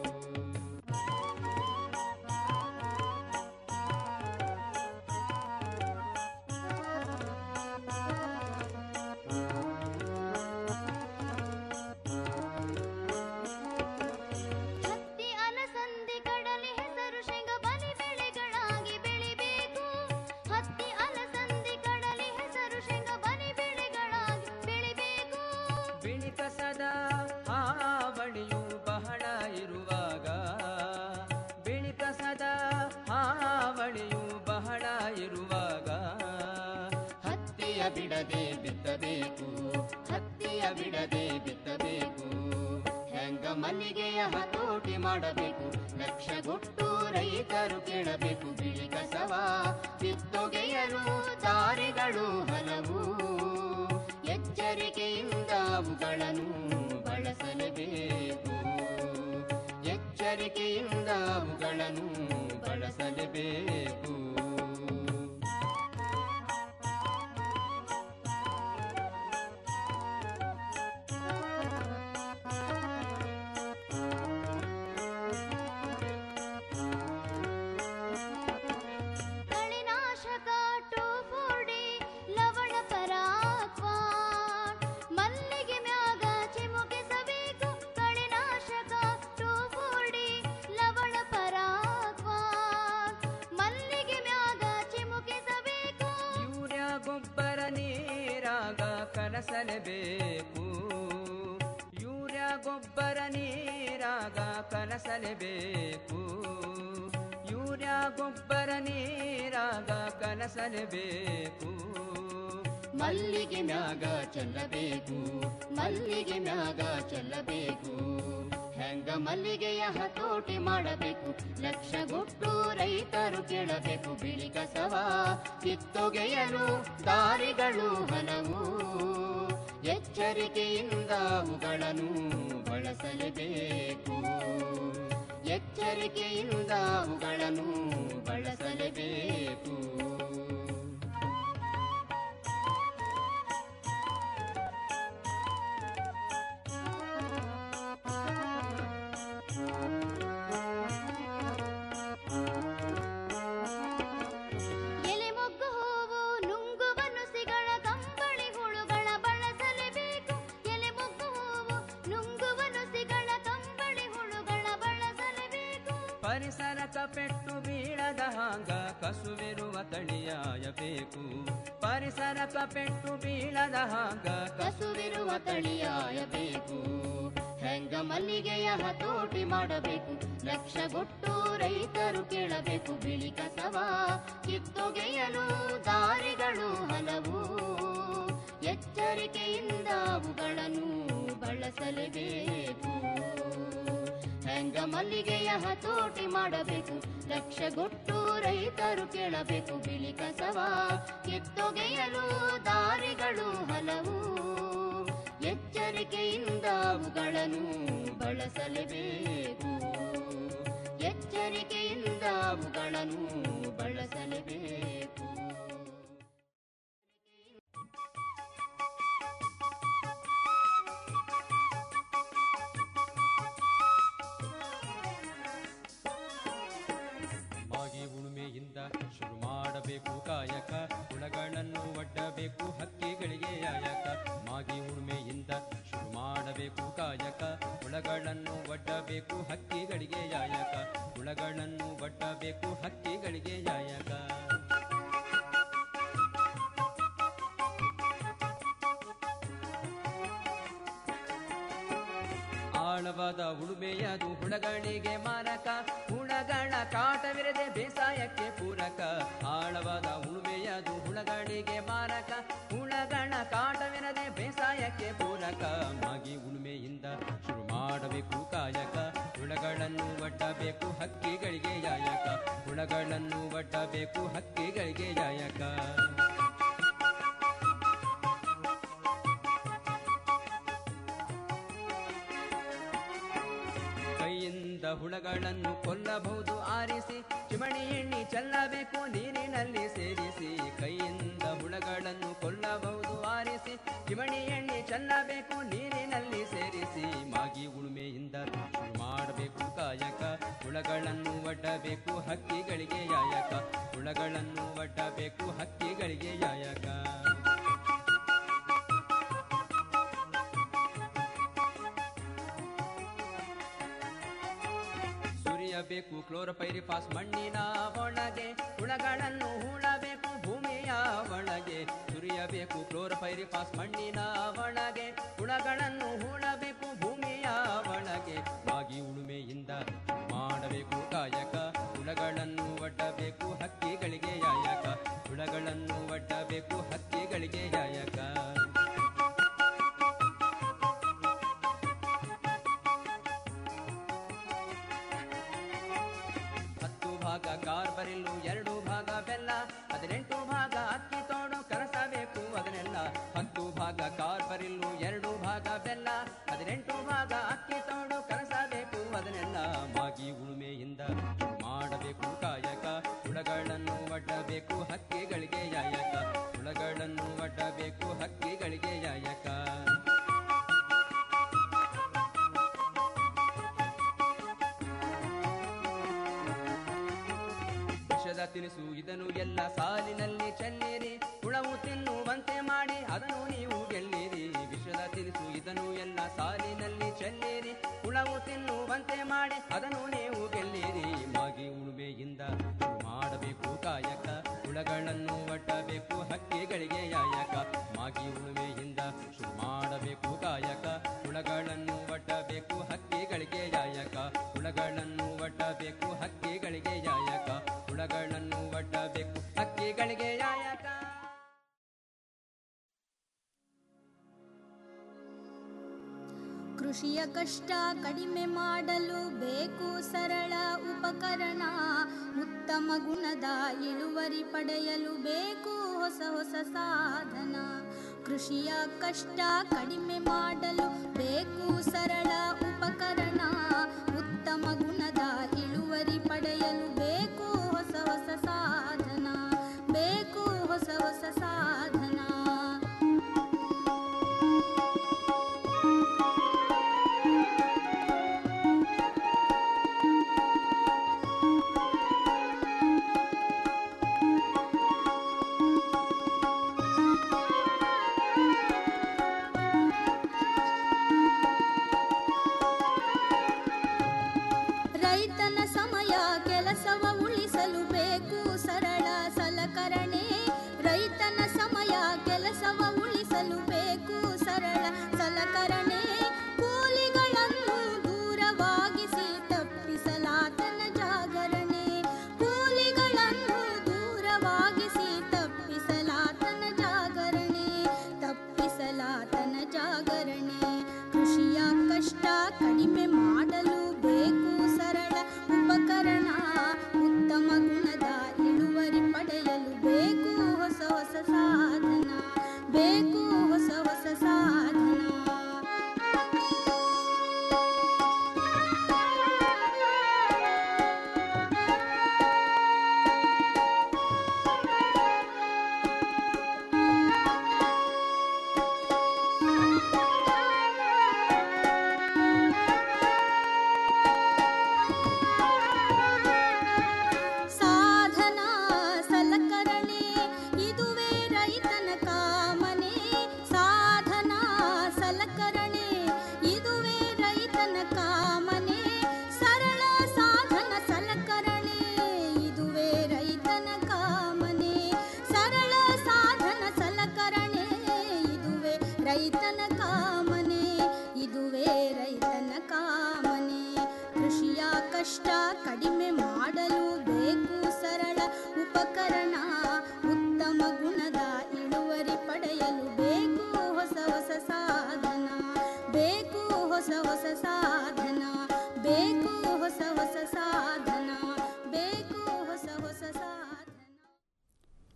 ಹತ್ತಿ ಅಲಸಂದಿ ಕಡಲೆ ಹೆಸರು ಶೇಂಗ ಬಲಿ ಬೆಳೆಗಳಾಗಿ ಬೆಳಿಬೇಕು ಹತ್ತಿ ಅಲಸಂದಿ ಕಡಲೆ ಹೆಸರು ಶೇಂಗ ಬಲಿ ಬೆಳೆಗಳಾಗಿ ಬೆಳಿಬೇಕು ಬಿಳಿ ಕಸದ ಹಾವಳಿಯು ಬಹಳ ಇರುವಾಗ ಬಿಳಿ ಕಸದ ಹಾವಳಿಯು ಬಹಳ ಇರುವಾಗ ಹತ್ತಿಯ ಬಿಡದೆ ಬಿತ್ತಬೇಕು ಹತ್ತಿಯ ಬಿಡದೆ ಬಿತ್ತಬೇಕು ಹೆಂಗ ಮಲ್ಲಿಗೆಯ ಹತೋಟಿ ಮಾಡಬೇಕು ಲಕ್ಷಗೊಟ್ಟು ರೈತರು ಕೇಳಬೇಕು ಬಿಳಿ ಕಸವ ಕಿತ್ತೊಗೆಯಲು ದಾರಿಗಳು ಹಲವು ಎಚ್ಚರಿಕೆಯಿಂದ ಅವುಗಳನ್ನು ಬಳಸಲೇಬೇಕು ಎಚ್ಚರಿಕೆಯಿಂದ ಅವುಗಳನ್ನು ಬಳಸಲೇಬೇಕು ಕಳೆನಾಶಕ ಟೋಫೋಡಿ ಲವಣ ಪರಾಕ್ವಾನ್ ಮಲ್ಲಿಗೆ ಮ್ಯಾಗ ಚಿಮುಕಿಸಬೇಕು ಕಳೆನಾಶಕ ಟೋಫೋಡಿ ಲವಣ ಪರಾಕ್ವಾನ್ ಮಲ್ಲಿಗೆ ಮ್ಯಾಗ ಚಿಮುಕಿಸಬೇಕು ಯೂರಿಯಾ ಗೊಬ್ಬರ ನೀರಾಗ ಕಲಸಲೇಬೇಕು ಯೂರಿಯಾ ಗೊಬ್ಬರ ನೀರಾಗ ಕಲಸಲೇಬೇಕು ಯೂರಿಯಾ ಗೊಬ್ಬರ ನೀರಾಗ ಕಲಸಲೇಬೇಕು ಮಲ್ಲಿಗೆ ಮ್ಯಾಗ ಚೆಲ್ಲಬೇಕು ಮಲ್ಲಿಗೆ ಮ್ಯಾಗ ಚೆಲ್ಲಬೇಕು ಹೆಂಗ ಮಲ್ಲಿಗೆಯ ಹತೋಟಿ ಮಾಡಬೇಕು ಲಕ್ಷಗೊಟ್ಟು ರೈತರು ಕೇಳಬೇಕು ಬಿಳಿ ಕಸವ ಕಿತ್ತೊಗೆಯಲು ದಾರಿಗಳು ಹಲವು ಎಚ್ಚರಿಕೆಯಿಂದ ಅವುಗಳನ್ನು ಬಳಸಲೇಬೇಕು ಎಚ್ಚರಿಕೆಯಿಂದ ಅವುಗಳನ್ನು ಬಳಸಲೇಬೇಕು ಎಲೆ ಮೊಗ್ಗು ಹೂವು ನುಂಗುವ ನುಸಿಗಳ ಕಂಬಳಿ ಹುಳುಗಳ ಬಳಸಲೇಬೇಕು ಎಲೆ ಮೊಗ್ಗು ಹೂವು ನುಂಗುವ ನುಸಿಗಳ ಕಂಬಳಿ ಹುಳುಗಳ ಬಳಸಲೇಬೇಕು ಪರಿಸರಕ ಪೆಟ್ಟು ಬೀಳದ ಹಾಂಗ ಕಸುವಿರುವ ತಳಿಯಾಯಬೇಕು ಪರಿಸರಕ ಪೆಟ್ಟು ಬೀಳದ ಹಾಂಗ ಕಸುವಿರುವ ತಳಿಯಾಯಬೇಕು ಹೆಂಗ ಮಲ್ಲಿಗೆಯ ಹತೋಟಿ ಮಾಡಬೇಕು ಲಕ್ಷಗೊಟ್ಟು ರೈತರು ಕೇಳಬೇಕು ಬಿಳಿ ಕಸವ ಕಿತ್ತೊಗೆಯಲು ದಾರಿಗಳು ಹಲವು ಎಚ್ಚರಿಕೆಯಿಂದ ಅವುಗಳನ್ನು ಬಳಸಲೇಬೇಕು ಹೆಂಗ ಮಲ್ಲಿಗೆಯ ಹತೋಟಿ ಮಾಡಬೇಕು ಲಕ್ಷಗೊಟ್ಟು ರೈತರು ಕೇಳಬೇಕು ಬಿಳಿ ಕಸವ ಕಿತ್ತೊಗೆಯಲು ದಾರಿಗಳು ಹಲವು ಎಚ್ಚರಿಕೆಯಿಂದ ಅವುಗಳನ್ನು ಬಳಸಲೇಬೇಕು ಎಚ್ಚರಿಕೆಯಿಂದ ಅವುಗಳನ್ನು ಬಳಸಲೇಬೇಕು ಮಾಗಿ ಉಳುಮೆಯಿಂದ ಶುರು ಮಾಡಬೇಕು ಕಾಯಕ ಹುಳಗಳನ್ನು ಒಡ್ಡಬೇಕು ಹಕ್ಕಿಗಳಿಗೆ ಆಯಕ ಮಾಗಿ ಉಳುಮೆಯಿಂದ ಶುರು ಮಾಡಬೇಕು ಕಾಯಕ ಹುಳಗಳನ್ನು ಒಡ್ಡಬೇಕು ಹಕ್ಕಿಗಳಿಗೆ ಯಾಯಕ ಹುಳಗಳನ್ನು ಒಡ್ಡಬೇಕು ಹಕ್ಕಿಗಳಿಗೆ ಯಾಯಕ ಆಳವಾದ ಉಳುಮೆಯದು ಹುಳಗಳಿಗೆ ಮಾರಕ ಹುಳಗಳ ಕಾಟವಿರದೆ ಬೇಸಾಯಕ್ಕೆ ಪೂರಕ ಆಳವಾದ ಉಳುಮೆಯದು ಹುಳಗಳಿಗೆ ಮಾರಕ ಸರಕ ಹುಳಗಳ ಕಾಟವಿರದೆ ಬೇಸಾಯಕ್ಕೆ ಪೂರಕ ಮಾಗಿ ಉಳುಮೆಯಿಂದ ಶುರು ಮಾಡಬೇಕು ಕಾಯಕ ಹುಳಗಳನ್ನು ಒಡ್ಡಬೇಕು ಹಕ್ಕಿಗಳಿಗೆ ಯಾಯಕ ಹುಳಗಳನ್ನು ಒಡ್ಡಬೇಕು ಹಕ್ಕಿಗಳಿಗೆ ಯಾಯಕ ಕೈಯಿಂದ ಹುಳಗಳನ್ನು ಕೊಲ್ಲಬಹುದು ಆರಿಸಿ ಚಿಮಣಿ ಎಣ್ಣೆ ಚೆಲ್ಲಬೇಕು ನೀರಿನಲ್ಲಿ ಸೇರಿಸಿ ಕೈಯಿಂದ ಹುಳಗಳನ್ನು ಕೊಲ್ಲಬಹುದು ಆರಿಸಿ ಚಿಮಣಿ ಎಣ್ಣೆ ಚೆಲ್ಲಬೇಕು ನೀರಿನಲ್ಲಿ ಸೇರಿಸಿ ಮಾಗಿ ಉಳುಮೆಯಿಂದ ಶುರು ಮಾಡಬೇಕು ಕಾಯಕ ಹುಳಗಳನ್ನು ಒಡ್ಡಬೇಕು ಹಕ್ಕಿಗಳಿಗೆ ಯಾಯಕ ಹುಳಗಳನ್ನು ಒಡ್ಡಬೇಕು ಹಕ್ಕಿಗಳಿಗೆ ಯಾಯಕ ಸುರಿಯಬೇಕು ಕ್ಲೋರೋಪೈರಿಫಾಸ್ ಮಣ್ಣಿನ ಒಳಗೆ ಹುಳಗಳನ್ನು ಹೂಳಬೇಕು ಭೂಮಿಯ ಒಳಗೆ ಸುರಿಯಬೇಕು ಕ್ಲೋರೋಪೈರಿಫಾಸ್ ಮಣ್ಣಿನ ಒಳಗೆ ಹುಳಗಳನ್ನು ಹೂಳಬೇಕು ಭೂಮಿಯ ಒಳಗೆ ಮಾಗಿ ಉಳುಮೆಯಿಂದ ಮಾಡಬೇಕು ಕಾಯಕ ಹುಳಗಳನ್ನು ಒಡ್ಡಬೇಕು ಹಕ್ಕಿಗಳಿಗೆ ಯಾಯಕ ಹುಳಗಳನ್ನು ಒಡ್ಡಬೇಕು ಹಕ್ಕಿಗಳಿಗೆ ಯಾಯಕ ಹತ್ತು ಭಾಗ ಕಾರ್ಬರಿಲ್ಲು ಎರಡು ಭಾಗ ಬೆಲ್ಲ ಹದಿನೆಂಟು ಭಾಗ ಅಕ್ಕಿ ತೋಡು ಕರಸಬೇಕು ಅದನ್ನೆಲ್ಲ ಹತ್ತು ಭಾಗ ಕಾರ್ಬರಿಲ್ಲು ಎರಡು ಭಾಗ ಬೆಲ್ಲ ಹದಿನೆಂಟು ಭಾಗ ಅಕ್ಕಿ ತೋಡು ಕರಸಬೇಕು ಅದನ್ನೆಲ್ಲ ಮಾಗಿ ಉಳುಮೆಯಿಂದ ಮಾಡಬೇಕು ಕಾಯಕ ಹುಳಗಳನ್ನು ಒಡ್ಡಬೇಕು ಹಕ್ಕಿಗಳಿಗೆ ಯಾಯಕ ಹುಳಗಳನ್ನು ಒಡ್ಡಬೇಕು ಹಕ್ಕಿಗಳಿಗೆ ಯಾಯಕ ವಿಷದ ತಿನಿಸು ಇದನ್ನು ಎಲ್ಲ ಸಾಲಿನಲ್ಲಿ ಚೆಲ್ಲಿರಿ ಹುಳವು ತಿನ್ನುವಂತೆ ಮಾಡಿ ಅದನ್ನು ನೀವು ಗೆಲ್ಲಿರಿ ವಿಷದ ತಿನಿಸು ಇದನ್ನು ಎಲ್ಲ ಸಾಲಿನಲ್ಲಿ ಚೆಲ್ಲಿರಿ ಹುಳವು ತಿನ್ನುವಂತೆ ಮಾಡಿ ಅದನ್ನು ನೀವು ಗೆಲ್ಲಿರಿ ಮಾಗಿ ಉಳುಮೆಯಿಂದ ಮಾಡಬೇಕು ಕಾಯಕ ಹುಳಗಳನ್ನು ಒಡ್ಡಬೇಕು ಹಕ್ಕಿಗಳಿಗೆ ಯಾಯಕ ಮಾಗಿ ಉಳುಮೆಯಿಂದ ಶುರು ಮಾಡಬೇಕು ಕಾಯಕ ಹುಳಗಳನ್ನು ಒಡ್ಡಬೇಕು ಹಕ್ಕಿಗಳಿಗೆ ಯಾಯಕ ಹುಳಗಳನ್ನು ಒಡ್ಡಬೇಕು ಹಕ್ಕಿಗಳಿಗೆ ಯಾಯಕ ಹುಳಗಳನ್ನು ಒಡ್ಡಬೇಕು ಹಕ್ಕಿಗಳಿಗೆ ಯಾಯಕ ಕೃಷಿಯ ಕಷ್ಟ ಕಡಿಮೆ ಮಾಡಲು ಬೇಕು ಸರಳ ಉಪಕರಣ ಉತ್ತಮ ಗುಣದ ಇಳುವರಿ ಪಡೆಯಲು ಬೇಕು ಹೊಸ ಹೊಸ ಸಾಧನ ಕೃಷಿಯ ಕಷ್ಟ ಕಡಿಮೆ ಮಾಡಲು ಬೇಕು ಸರಳ ಉಪಕರಣ ಉತ್ತಮ ಗುಣದ ಇಳುವರಿ ಪಡೆಯಲು ಬೇಕು ಹೊಸ ಹೊಸ ಸಾಧನ ಬೇಕು ಹೊಸ ಹೊಸ ಸಾಧನ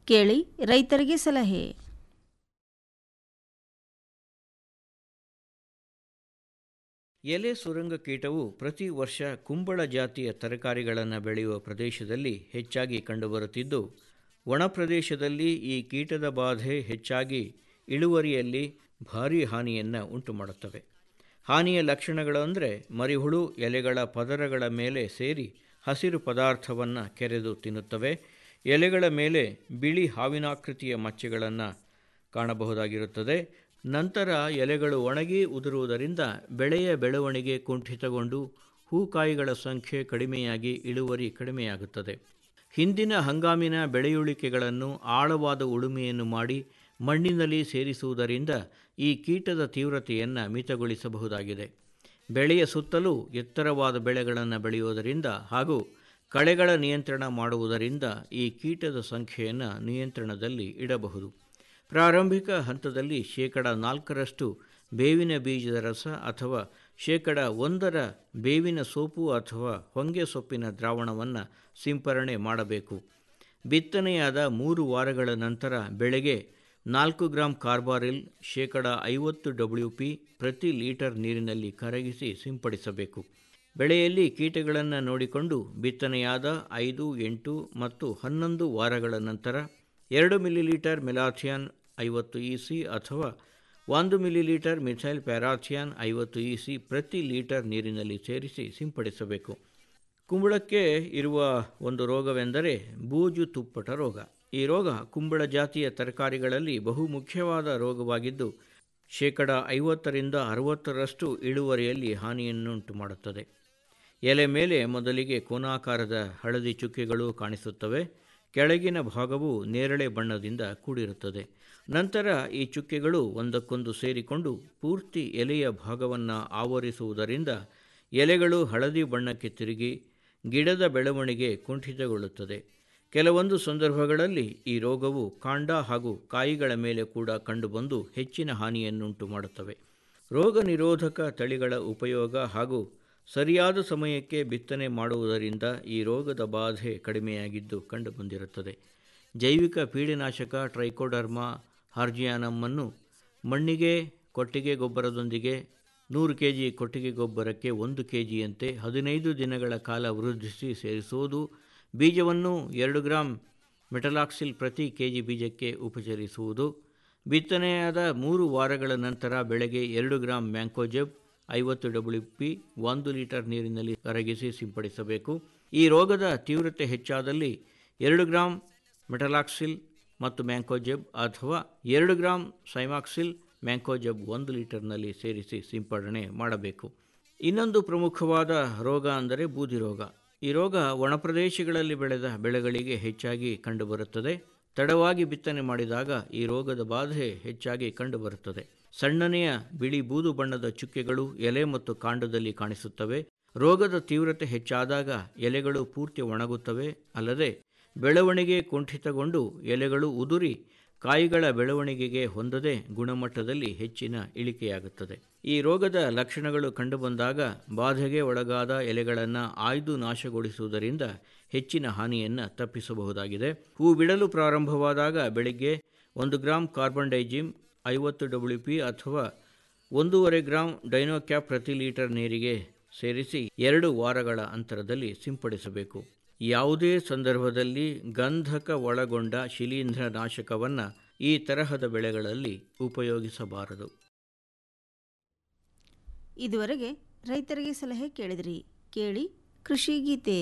ಕೇಳಿ ರೈತರಿಗೆ ಸಲಹೆ ಎಲೆ ಸುರಂಗ ಕೀಟವು ಪ್ರತಿ ವರ್ಷ ಕುಂಬಳ ಜಾತಿಯ ತರಕಾರಿಗಳನ್ನು ಬೆಳೆಯುವ ಪ್ರದೇಶದಲ್ಲಿ ಹೆಚ್ಚಾಗಿ ಕಂಡುಬರುತ್ತಿದ್ದು ಒಣ ಪ್ರದೇಶದಲ್ಲಿ ಈ ಕೀಟದ ಬಾಧೆ ಹೆಚ್ಚಾಗಿ ಇಳುವರಿಯಲ್ಲಿ ಭಾರೀ ಹಾನಿಯನ್ನು ಉಂಟುಮಾಡುತ್ತವೆ ಹಾನಿಯ ಲಕ್ಷಣಗಳು ಅಂದರೆ ಮರಿಹುಳು ಎಲೆಗಳ ಪದರಗಳ ಮೇಲೆ ಸೇರಿ ಹಸಿರು ಪದಾರ್ಥವನ್ನು ಕೆರೆದು ತಿನ್ನುತ್ತವೆ ಎಲೆಗಳ ಮೇಲೆ ಬಿಳಿ ಹಾವಿನಾಕೃತಿಯ ಮಚ್ಚೆಗಳನ್ನು ಕಾಣಬಹುದಾಗಿರುತ್ತದೆ ನಂತರ ಎಲೆಗಳು ಒಣಗಿ ಉದುರುವುದರಿಂದ ಬೆಳೆಯ ಬೆಳವಣಿಗೆ ಕುಂಠಿತಗೊಂಡು ಹೂಕಾಯಿಗಳ ಸಂಖ್ಯೆ ಕಡಿಮೆಯಾಗಿ ಇಳುವರಿ ಕಡಿಮೆಯಾಗುತ್ತದೆ ಹಿಂದಿನ ಹಂಗಾಮಿನ ಬೆಳೆಯುಳಿಕೆಗಳನ್ನು ಆಳವಾದ ಉಳುಮೆಯನ್ನು ಮಾಡಿ ಮಣ್ಣಿನಲ್ಲಿ ಸೇರಿಸುವುದರಿಂದ ಈ ಕೀಟದ ತೀವ್ರತೆಯನ್ನು ಮಿತಗೊಳಿಸಬಹುದಾಗಿದೆ ಬೆಳೆಯ ಸುತ್ತಲೂ ಎತ್ತರವಾದ ಬೆಳೆಗಳನ್ನು ಬೆಳೆಯುವುದರಿಂದ ಹಾಗೂ ಕಳೆಗಳ ನಿಯಂತ್ರಣ ಮಾಡುವುದರಿಂದ ಈ ಕೀಟದ ಸಂಖ್ಯೆಯನ್ನು ನಿಯಂತ್ರಣದಲ್ಲಿ ಇಡಬಹುದು ಪ್ರಾರಂಭಿಕ ಹಂತದಲ್ಲಿ ಶೇಕಡ ನಾಲ್ಕರಷ್ಟು ಬೇವಿನ ಬೀಜದ ರಸ ಅಥವಾ ಶೇಕಡ ಒಂದರ ಬೇವಿನ ಸೋಪು ಅಥವಾ ಹೊಂಗೆ ಸೊಪ್ಪಿನ ದ್ರಾವಣವನ್ನು ಸಿಂಪರಣೆ ಮಾಡಬೇಕು ಬಿತ್ತನೆಯಾದ ಮೂರು ವಾರಗಳ ನಂತರ ಬೆಳೆಗೆ ನಾಲ್ಕು ಗ್ರಾಂ ಕಾರ್ಬಾರಿಲ್ ಶೇಕಡ ಐವತ್ತು ಡಬ್ಲ್ಯೂ ಪಿ ಪ್ರತಿ ಲೀಟರ್ ನೀರಿನಲ್ಲಿ ಕರಗಿಸಿ ಸಿಂಪಡಿಸಬೇಕು ಬೆಳೆಯಲ್ಲಿ ಕೀಟಗಳನ್ನು ನೋಡಿಕೊಂಡು ಬಿತ್ತನೆಯಾದ ಐದು ಎಂಟು ಮತ್ತು ಹನ್ನೊಂದು ವಾರಗಳ ನಂತರ ಎರಡು ಮಿಲಿಲೀಟರ್ ಮೆಲಾಥಿಯಾನ್ ಐವತ್ತು ಇ ಸಿ ಅಥವಾ ಒಂದು ಮಿಲಿಲೀಟರ್ ಮಿಥೈಲ್ ಪ್ಯಾರಾಥಿಯಾನ್ ಐವತ್ತು ಇ ಸಿ ಪ್ರತಿ ಲೀಟರ್ ನೀರಿನಲ್ಲಿ ಸೇರಿಸಿ ಸಿಂಪಡಿಸಬೇಕು ಕುಂಬಳಕ್ಕೆ ಇರುವ ಒಂದು ರೋಗವೆಂದರೆ ಬೂಜು ತುಪ್ಪಟ ರೋಗ ಈ ರೋಗ ಕುಂಬಳ ಜಾತಿಯ ತರಕಾರಿಗಳಲ್ಲಿ ಬಹು ಮುಖ್ಯವಾದ ರೋಗವಾಗಿದ್ದು ಶೇಕಡ ಐವತ್ತರಿಂದ ಅರವತ್ತರಷ್ಟು ಇಳುವರಿಯಲ್ಲಿ ಹಾನಿಯನ್ನುಂಟು ಮಾಡುತ್ತದೆ ಎಲೆ ಮೇಲೆ ಮೊದಲಿಗೆ ಕೋನಾಕಾರದ ಹಳದಿ ಚುಕ್ಕೆಗಳು ಕಾಣಿಸುತ್ತವೆ ಕೆಳಗಿನ ಭಾಗವು ನೇರಳೆ ಬಣ್ಣದಿಂದ ಕೂಡಿರುತ್ತದೆ ನಂತರ ಈ ಚುಕ್ಕೆಗಳು ಒಂದಕ್ಕೊಂದು ಸೇರಿಕೊಂಡು ಪೂರ್ತಿ ಎಲೆಯ ಭಾಗವನ್ನು ಆವರಿಸುವುದರಿಂದ ಎಲೆಗಳು ಹಳದಿ ಬಣ್ಣಕ್ಕೆ ತಿರುಗಿ ಗಿಡದ ಬೆಳವಣಿಗೆ ಕುಂಠಿತಗೊಳ್ಳುತ್ತದೆ ಕೆಲವೊಂದು ಸಂದರ್ಭಗಳಲ್ಲಿ ಈ ರೋಗವು ಕಾಂಡ ಹಾಗೂ ಕಾಯಿಗಳ ಮೇಲೆ ಕೂಡ ಕಂಡುಬಂದು ಹೆಚ್ಚಿನ ಹಾನಿಯನ್ನುಂಟು ಮಾಡುತ್ತವೆ ರೋಗ ನಿರೋಧಕ ತಳಿಗಳ ಉಪಯೋಗ ಹಾಗೂ ಸರಿಯಾದ ಸಮಯಕ್ಕೆ ಬಿತ್ತನೆ ಮಾಡುವುದರಿಂದ ಈ ರೋಗದ ಬಾಧೆ ಕಡಿಮೆಯಾಗಿದ್ದು ಕಂಡುಬಂದಿರುತ್ತದೆ ಜೈವಿಕ ಪೀಡಿನಾಶಕ ಟ್ರೈಕೋಡರ್ಮಾ ಹಾರ್ಜಿಯಾನಮ್ಮನ್ನು ಮಣ್ಣಿಗೆ ಕೊಟ್ಟಿಗೆ ಗೊಬ್ಬರದೊಂದಿಗೆ ನೂರು ಕೆ ಜಿ ಕೊಟ್ಟಿಗೆ ಗೊಬ್ಬರಕ್ಕೆ ಒಂದು ಕೆ ಜಿಯಂತೆ ಹದಿನೈದು ದಿನಗಳ ಕಾಲ ವೃದ್ಧಿಸಿ ಸೇರಿಸುವುದು ಬೀಜವನ್ನು ಎರಡು ಗ್ರಾಂ ಮೆಟಲಾಕ್ಸಿಲ್ ಪ್ರತಿ ಕೆ ಜಿ ಬೀಜಕ್ಕೆ ಉಪಚರಿಸುವುದು ಬಿತ್ತನೆಯಾದ ಮೂರು ವಾರಗಳ ನಂತರ ಬೆಳೆಗೆ ಎರಡು ಗ್ರಾಂ ಮ್ಯಾಂಕೋಜೆಬ್ ಐವತ್ತು ಡಬ್ಲ್ಯೂ ಪಿ ಒಂದು ಲೀಟರ್ ನೀರಿನಲ್ಲಿ ಕರಗಿಸಿ ಸಿಂಪಡಿಸಬೇಕು ಈ ರೋಗದ ತೀವ್ರತೆ ಹೆಚ್ಚಾದಲ್ಲಿ ಎರಡು ಗ್ರಾಂ ಮೆಟಲಾಕ್ಸಿಲ್ ಮತ್ತು ಮ್ಯಾಂಕೋಜೆಬ್ ಅಥವಾ ಎರಡು ಗ್ರಾಂ ಸೈಮಾಕ್ಸಿಲ್ ಮ್ಯಾಂಕೋಜೆಬ್ ಒಂದು ಲೀಟರ್ನಲ್ಲಿ ಸೇರಿಸಿ ಸಿಂಪಡಣೆ ಮಾಡಬೇಕು ಇನ್ನೊಂದು ಪ್ರಮುಖವಾದ ರೋಗ ಅಂದರೆ ಬೂದಿ ರೋಗ ಈ ರೋಗ ಒಣಪ್ರದೇಶಗಳಲ್ಲಿ ಬೆಳೆದ ಬೆಳೆಗಳಿಗೆ ಹೆಚ್ಚಾಗಿ ಕಂಡುಬರುತ್ತದೆ ತಡವಾಗಿ ಬಿತ್ತನೆ ಮಾಡಿದಾಗ ಈ ರೋಗದ ಬಾಧೆ ಹೆಚ್ಚಾಗಿ ಕಂಡುಬರುತ್ತದೆ ಸಣ್ಣನೆಯ ಬಿಳಿ ಬೂದು ಬಣ್ಣದ ಚುಕ್ಕೆಗಳು ಎಲೆ ಮತ್ತು ಕಾಂಡದಲ್ಲಿ ಕಾಣಿಸುತ್ತವೆ ರೋಗದ ತೀವ್ರತೆ ಹೆಚ್ಚಾದಾಗ ಎಲೆಗಳು ಪೂರ್ತಿ ಒಣಗುತ್ತವೆ ಅಲ್ಲದೆ ಬೆಳವಣಿಗೆ ಕುಂಠಿತಗೊಂಡು ಎಲೆಗಳು ಉದುರಿ ಕಾಯಿಗಳ ಬೆಳವಣಿಗೆಗೆ ಹೊಂದದೆ ಗುಣಮಟ್ಟದಲ್ಲಿ ಹೆಚ್ಚಿನ ಇಳಿಕೆಯಾಗುತ್ತದೆ ಈ ರೋಗದ ಲಕ್ಷಣಗಳು ಕಂಡುಬಂದಾಗ ಬಾಧೆಗೆ ಒಳಗಾದ ಎಲೆಗಳನ್ನು ಆಯ್ದು ನಾಶಗೊಳಿಸುವುದರಿಂದ ಹೆಚ್ಚಿನ ಹಾನಿಯನ್ನು ತಪ್ಪಿಸಬಹುದಾಗಿದೆ ಹೂ ಬಿಡಲು ಪ್ರಾರಂಭವಾದಾಗ ಬೆಳಿಗ್ಗೆ ಒಂದು ಗ್ರಾಂ ಕಾರ್ಬನ್ ಡೈಜಿಮ್ ಐವತ್ತು ಡಬ್ಲ್ಯೂ ಪಿ ಅಥವಾ ಒಂದೂವರೆ ಗ್ರಾಂ ಡೈನೋಕ್ಯಾಪ್ ಪ್ರತಿ ಲೀಟರ್ ನೀರಿಗೆ ಸೇರಿಸಿ ಎರಡು ವಾರಗಳ ಅಂತರದಲ್ಲಿ ಸಿಂಪಡಿಸಬೇಕು ಯಾವುದೇ ಸಂದರ್ಭದಲ್ಲಿ ಗಂಧಕ ಒಳಗೊಂಡ ಶಿಲೀಂಧ್ರ ನಾಶಕವನ್ನು ಈ ತರಹದ ಬೆಳೆಗಳಲ್ಲಿ ಉಪಯೋಗಿಸಬಾರದು ಇದುವರೆಗೆ ರೈತರಿಗೆ ಸಲಹೆ ಕೇಳಿದಿರಿ ಕೇಳಿ ಕೃಷಿ ಗೀತೆ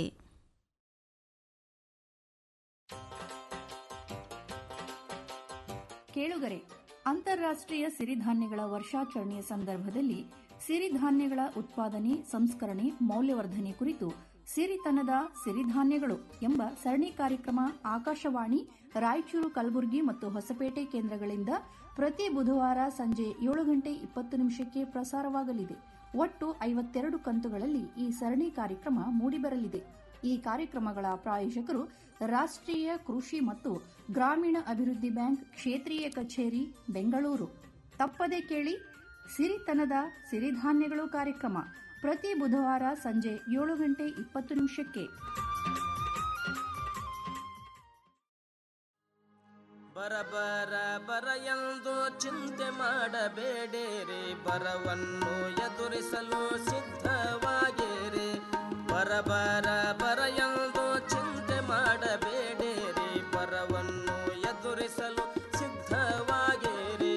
ಕೇಳುಗರೆ ಅಂತಾರಾಷ್ಟ್ರೀಯ ಸಿರಿಧಾನ್ಯಗಳ ವರ್ಷಾಚರಣೆಯ ಸಂದರ್ಭದಲ್ಲಿ ಸಿರಿಧಾನ್ಯಗಳ ಉತ್ಪಾದನೆ ಸಂಸ್ಕರಣೆ ಮೌಲ್ಯವರ್ಧನೆ ಕುರಿತು ಸಿರಿತನದ ಸಿರಿಧಾನ್ಯಗಳು ಎಂಬ ಸರಣಿ ಕಾರ್ಯಕ್ರಮ ಆಕಾಶವಾಣಿ ರಾಯಚೂರು ಕಲಬುರಗಿ ಮತ್ತು ಹೊಸಪೇಟೆ ಕೇಂದ್ರಗಳಿಂದ ಪ್ರತಿ ಬುಧವಾರ ಸಂಜೆ ಏಳು ಗಂಟೆ ಇಪ್ಪತ್ತು ನಿಮಿಷಕ್ಕೆ ಪ್ರಸಾರವಾಗಲಿದೆ ಒಟ್ಟು ಐವತ್ತೆರಡು ಕಂತುಗಳಲ್ಲಿ ಈ ಸರಣಿ ಕಾರ್ಯಕ್ರಮ ಮೂಡಿಬರಲಿದೆ ಈ ಕಾರ್ಯಕ್ರಮಗಳ ಪ್ರಾಯೋಜಕರು ರಾಷ್ಟ್ರೀಯ ಕೃಷಿ ಮತ್ತು ಗ್ರಾಮೀಣ ಅಭಿವೃದ್ಧಿ ಬ್ಯಾಂಕ್ ಕ್ಷೇತ್ರೀಯ ಕಚೇರಿ ಬೆಂಗಳೂರು ತಪ್ಪದೆ ಕೇಳಿ ಸಿರಿತನದ ಸಿರಿಧಾನ್ಯಗಳು ಕಾರ್ಯಕ್ರಮ ಪ್ರತಿ ಬುಧವಾರ ಸಂಜೆ ಏಳು ಗಂಟೆ ಇಪ್ಪತ್ತು ನಿಮಿಷಕ್ಕೆ ಬರ ಬರ ಬರ ಎಂದು ಚಿಂತೆ ಮಾಡಬೇಡಿರಿ ಬರವನ್ನು ಎದುರಿಸಲು ಸಿದ್ಧವಾಗಿರಿ ಬರ ಬರ ಬರ ಎಂದು ಚಿಂತೆ ಮಾಡಬೇಡಿರಿ ಬರವನ್ನು ಎದುರಿಸಲು ಸಿದ್ಧವಾಗಿರಿ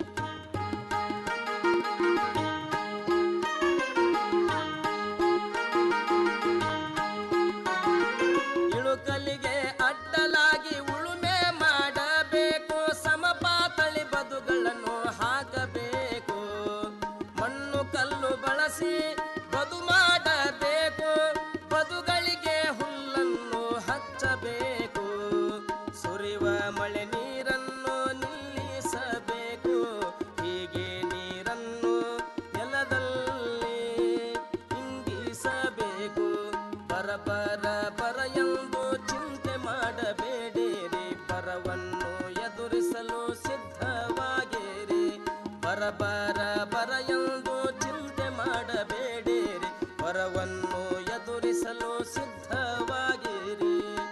ಇಳುಕಲಿಗೆ ಅಡ್ಡಲಾಗಿ ಉಳುಮೆ ಮಾಡಬೇಕು ಸಮಪಾತಳಿ ಬದುಗಳನ್ನು ಹಾಕಬೇಕು ಮಣ್ಣು ಕಲ್ಲು ಬಳಸಿ ಬದು ಮಾಡಬೇಕು ಬದುಗಳಿಗೆ ಹುಲ್ಲನ್ನು ಹಚ್ಚಬೇಕು ಸುರಿವ ಮಳೆ ನೀರನ್ನು ನಿಲ್ಲಿಸಬೇಕು ಹೀಗೆ ನೀರನ್ನು ನೆಲದಲ್ಲಿ ಇಂಗಿಸಬೇಕು ಬರ ಬರ ಬರ ಎಂದು ಚಿಂತೆ ಮಾಡಬೇಡಿರಿ ಬರವನ್ನು ಎದುರಿಸಲು ಸಿದ್ಧವಾಗಿರಿ ಬರ ಬರ ಬರ ಎಂದು ಚಿಂತೆ ಮಾಡಬೇಡಿರಿ ಬರವನ್ನು ಎದುರಿಸಲು ಸಿದ್ಧವಾಗಿರಿ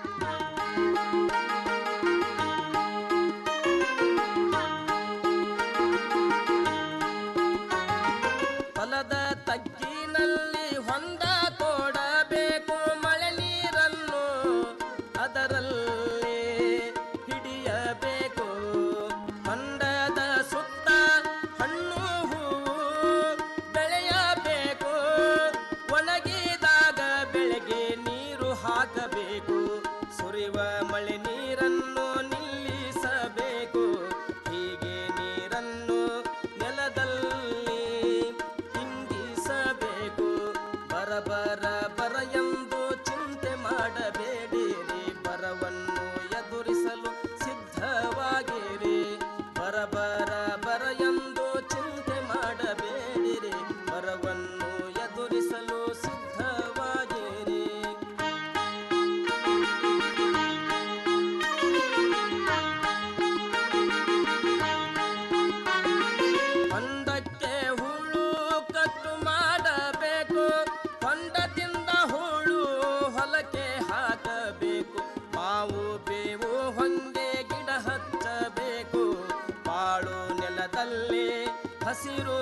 ಹೊಲದ ತಗ್ಗಿನಲ್ಲಿ ಹೊಂದ ತೋಡಬೇಕು ಮಳೆ ನೀರನ್ನು ಅದರಲ್ಲಿ ಹಿಡಿಯಬೇಕು ಹೊಂಡದ ಸುತ್ತ ಹಣ್ಣು ಹೂವು ಬೆಳೆಯಬೇಕು ಒಣಗಿದಾಗ ಬೆಳೆಗೆ ನೀರು ಹಾಕಬೇಕು ಸುರಿವ ಮಳೆ ನೀರನ್ನು ನಿಲ್ಲಿಸಬೇಕು ಹೀಗೆ ನೀರನ್ನು ನೆಲದಲ್ಲಿ ಇಂಗಿಸಬೇಕು ಬರ ಬರ ಬರ ಎಂದು ಚಿಂತೆ ಮಾಡಬೇಡಿರಿ ಬರವನ್ನು ಎದುರಿಸಲು ಸಿದ್ಧವಾಗಿರಿ ಬರ ಬರ ಬರ ಎಂದು ಚಿಂತೆ ಮಾಡಬೇಡಿರಿ ಬರವನ್ನು ಎದುರಿಸಲು ಸಿದ್ಧವಾಗಿರಿ ಹೊಂಡಕ್ಕೆ ಹುಳು ಕಟ್ಟು ಮಾಡಬೇಕು ಹೊಂಡದಿಂದ ಹುಳು ಹೊಲಕ್ಕೆ ಹಾಕಬೇಕು ಮಾವು ಬೇವು ಹೊಂಗೆ ಗಿಡ ಹಚ್ಚಬೇಕು ಬಾಳು ನೆಲದಲ್ಲಿ ಹಸಿರು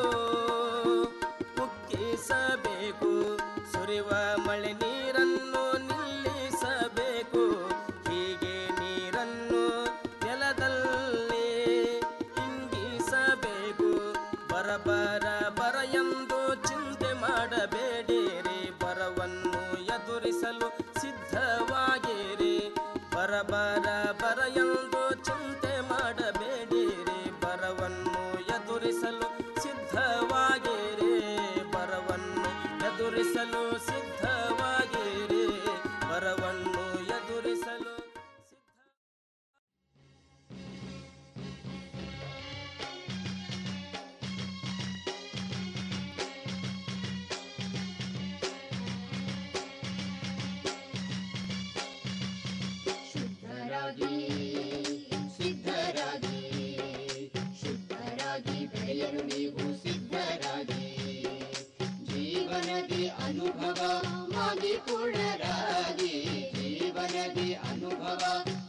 ಮುಕ್ಕಿಸಬೇಕು ಸುರಿವ ಮಳೆ ನೀರನ್ನು ನಿಲ್ಲಿಸಬೇಕು ಹೀಗೆ ನೀರನ್ನು ನೆಲದಲ್ಲಿ ಇಂಗಿಸಬೇಕು ಬರ ಬರ ಬರ ಎಂದು ಚಿಂತೆ ಮಾಡಬೇಡಿರಿ ಬರವನ್ನು ಎದುರಿಸಲು ಸಿದ್ಧವಾಗಿರಿ ಬರ ಬರ ಬರ ಎಂದು ಚಿಂತೆ ಮಾಡಬೇಡಿರಿ ಬರವನ್ನು ಎದುರಿಸಲು ಸಿದ್ಧವಾಗಿರಿ ಬರವನ್ನು ಎದುರಿಸಲು ಸಿದ್ಧವಾಗಿರಿ ಬರವನ್ನು ಎದುರಿಸಲು ಶುದ್ಧರಾಗಿ ಸಿದ್ಧರಾಗಿ ಶುದ್ಧರಾಗಿ ಬೆಳೆಯಲು ನೀವು ಸಿದ್ಧರಾಗಿ ಜೀವನದಿ ಅನುಭವ ಮಾಗಿ ಪೂರ್ಣರಾಗಿ ಜೀವನದಿ ಅನುಭವ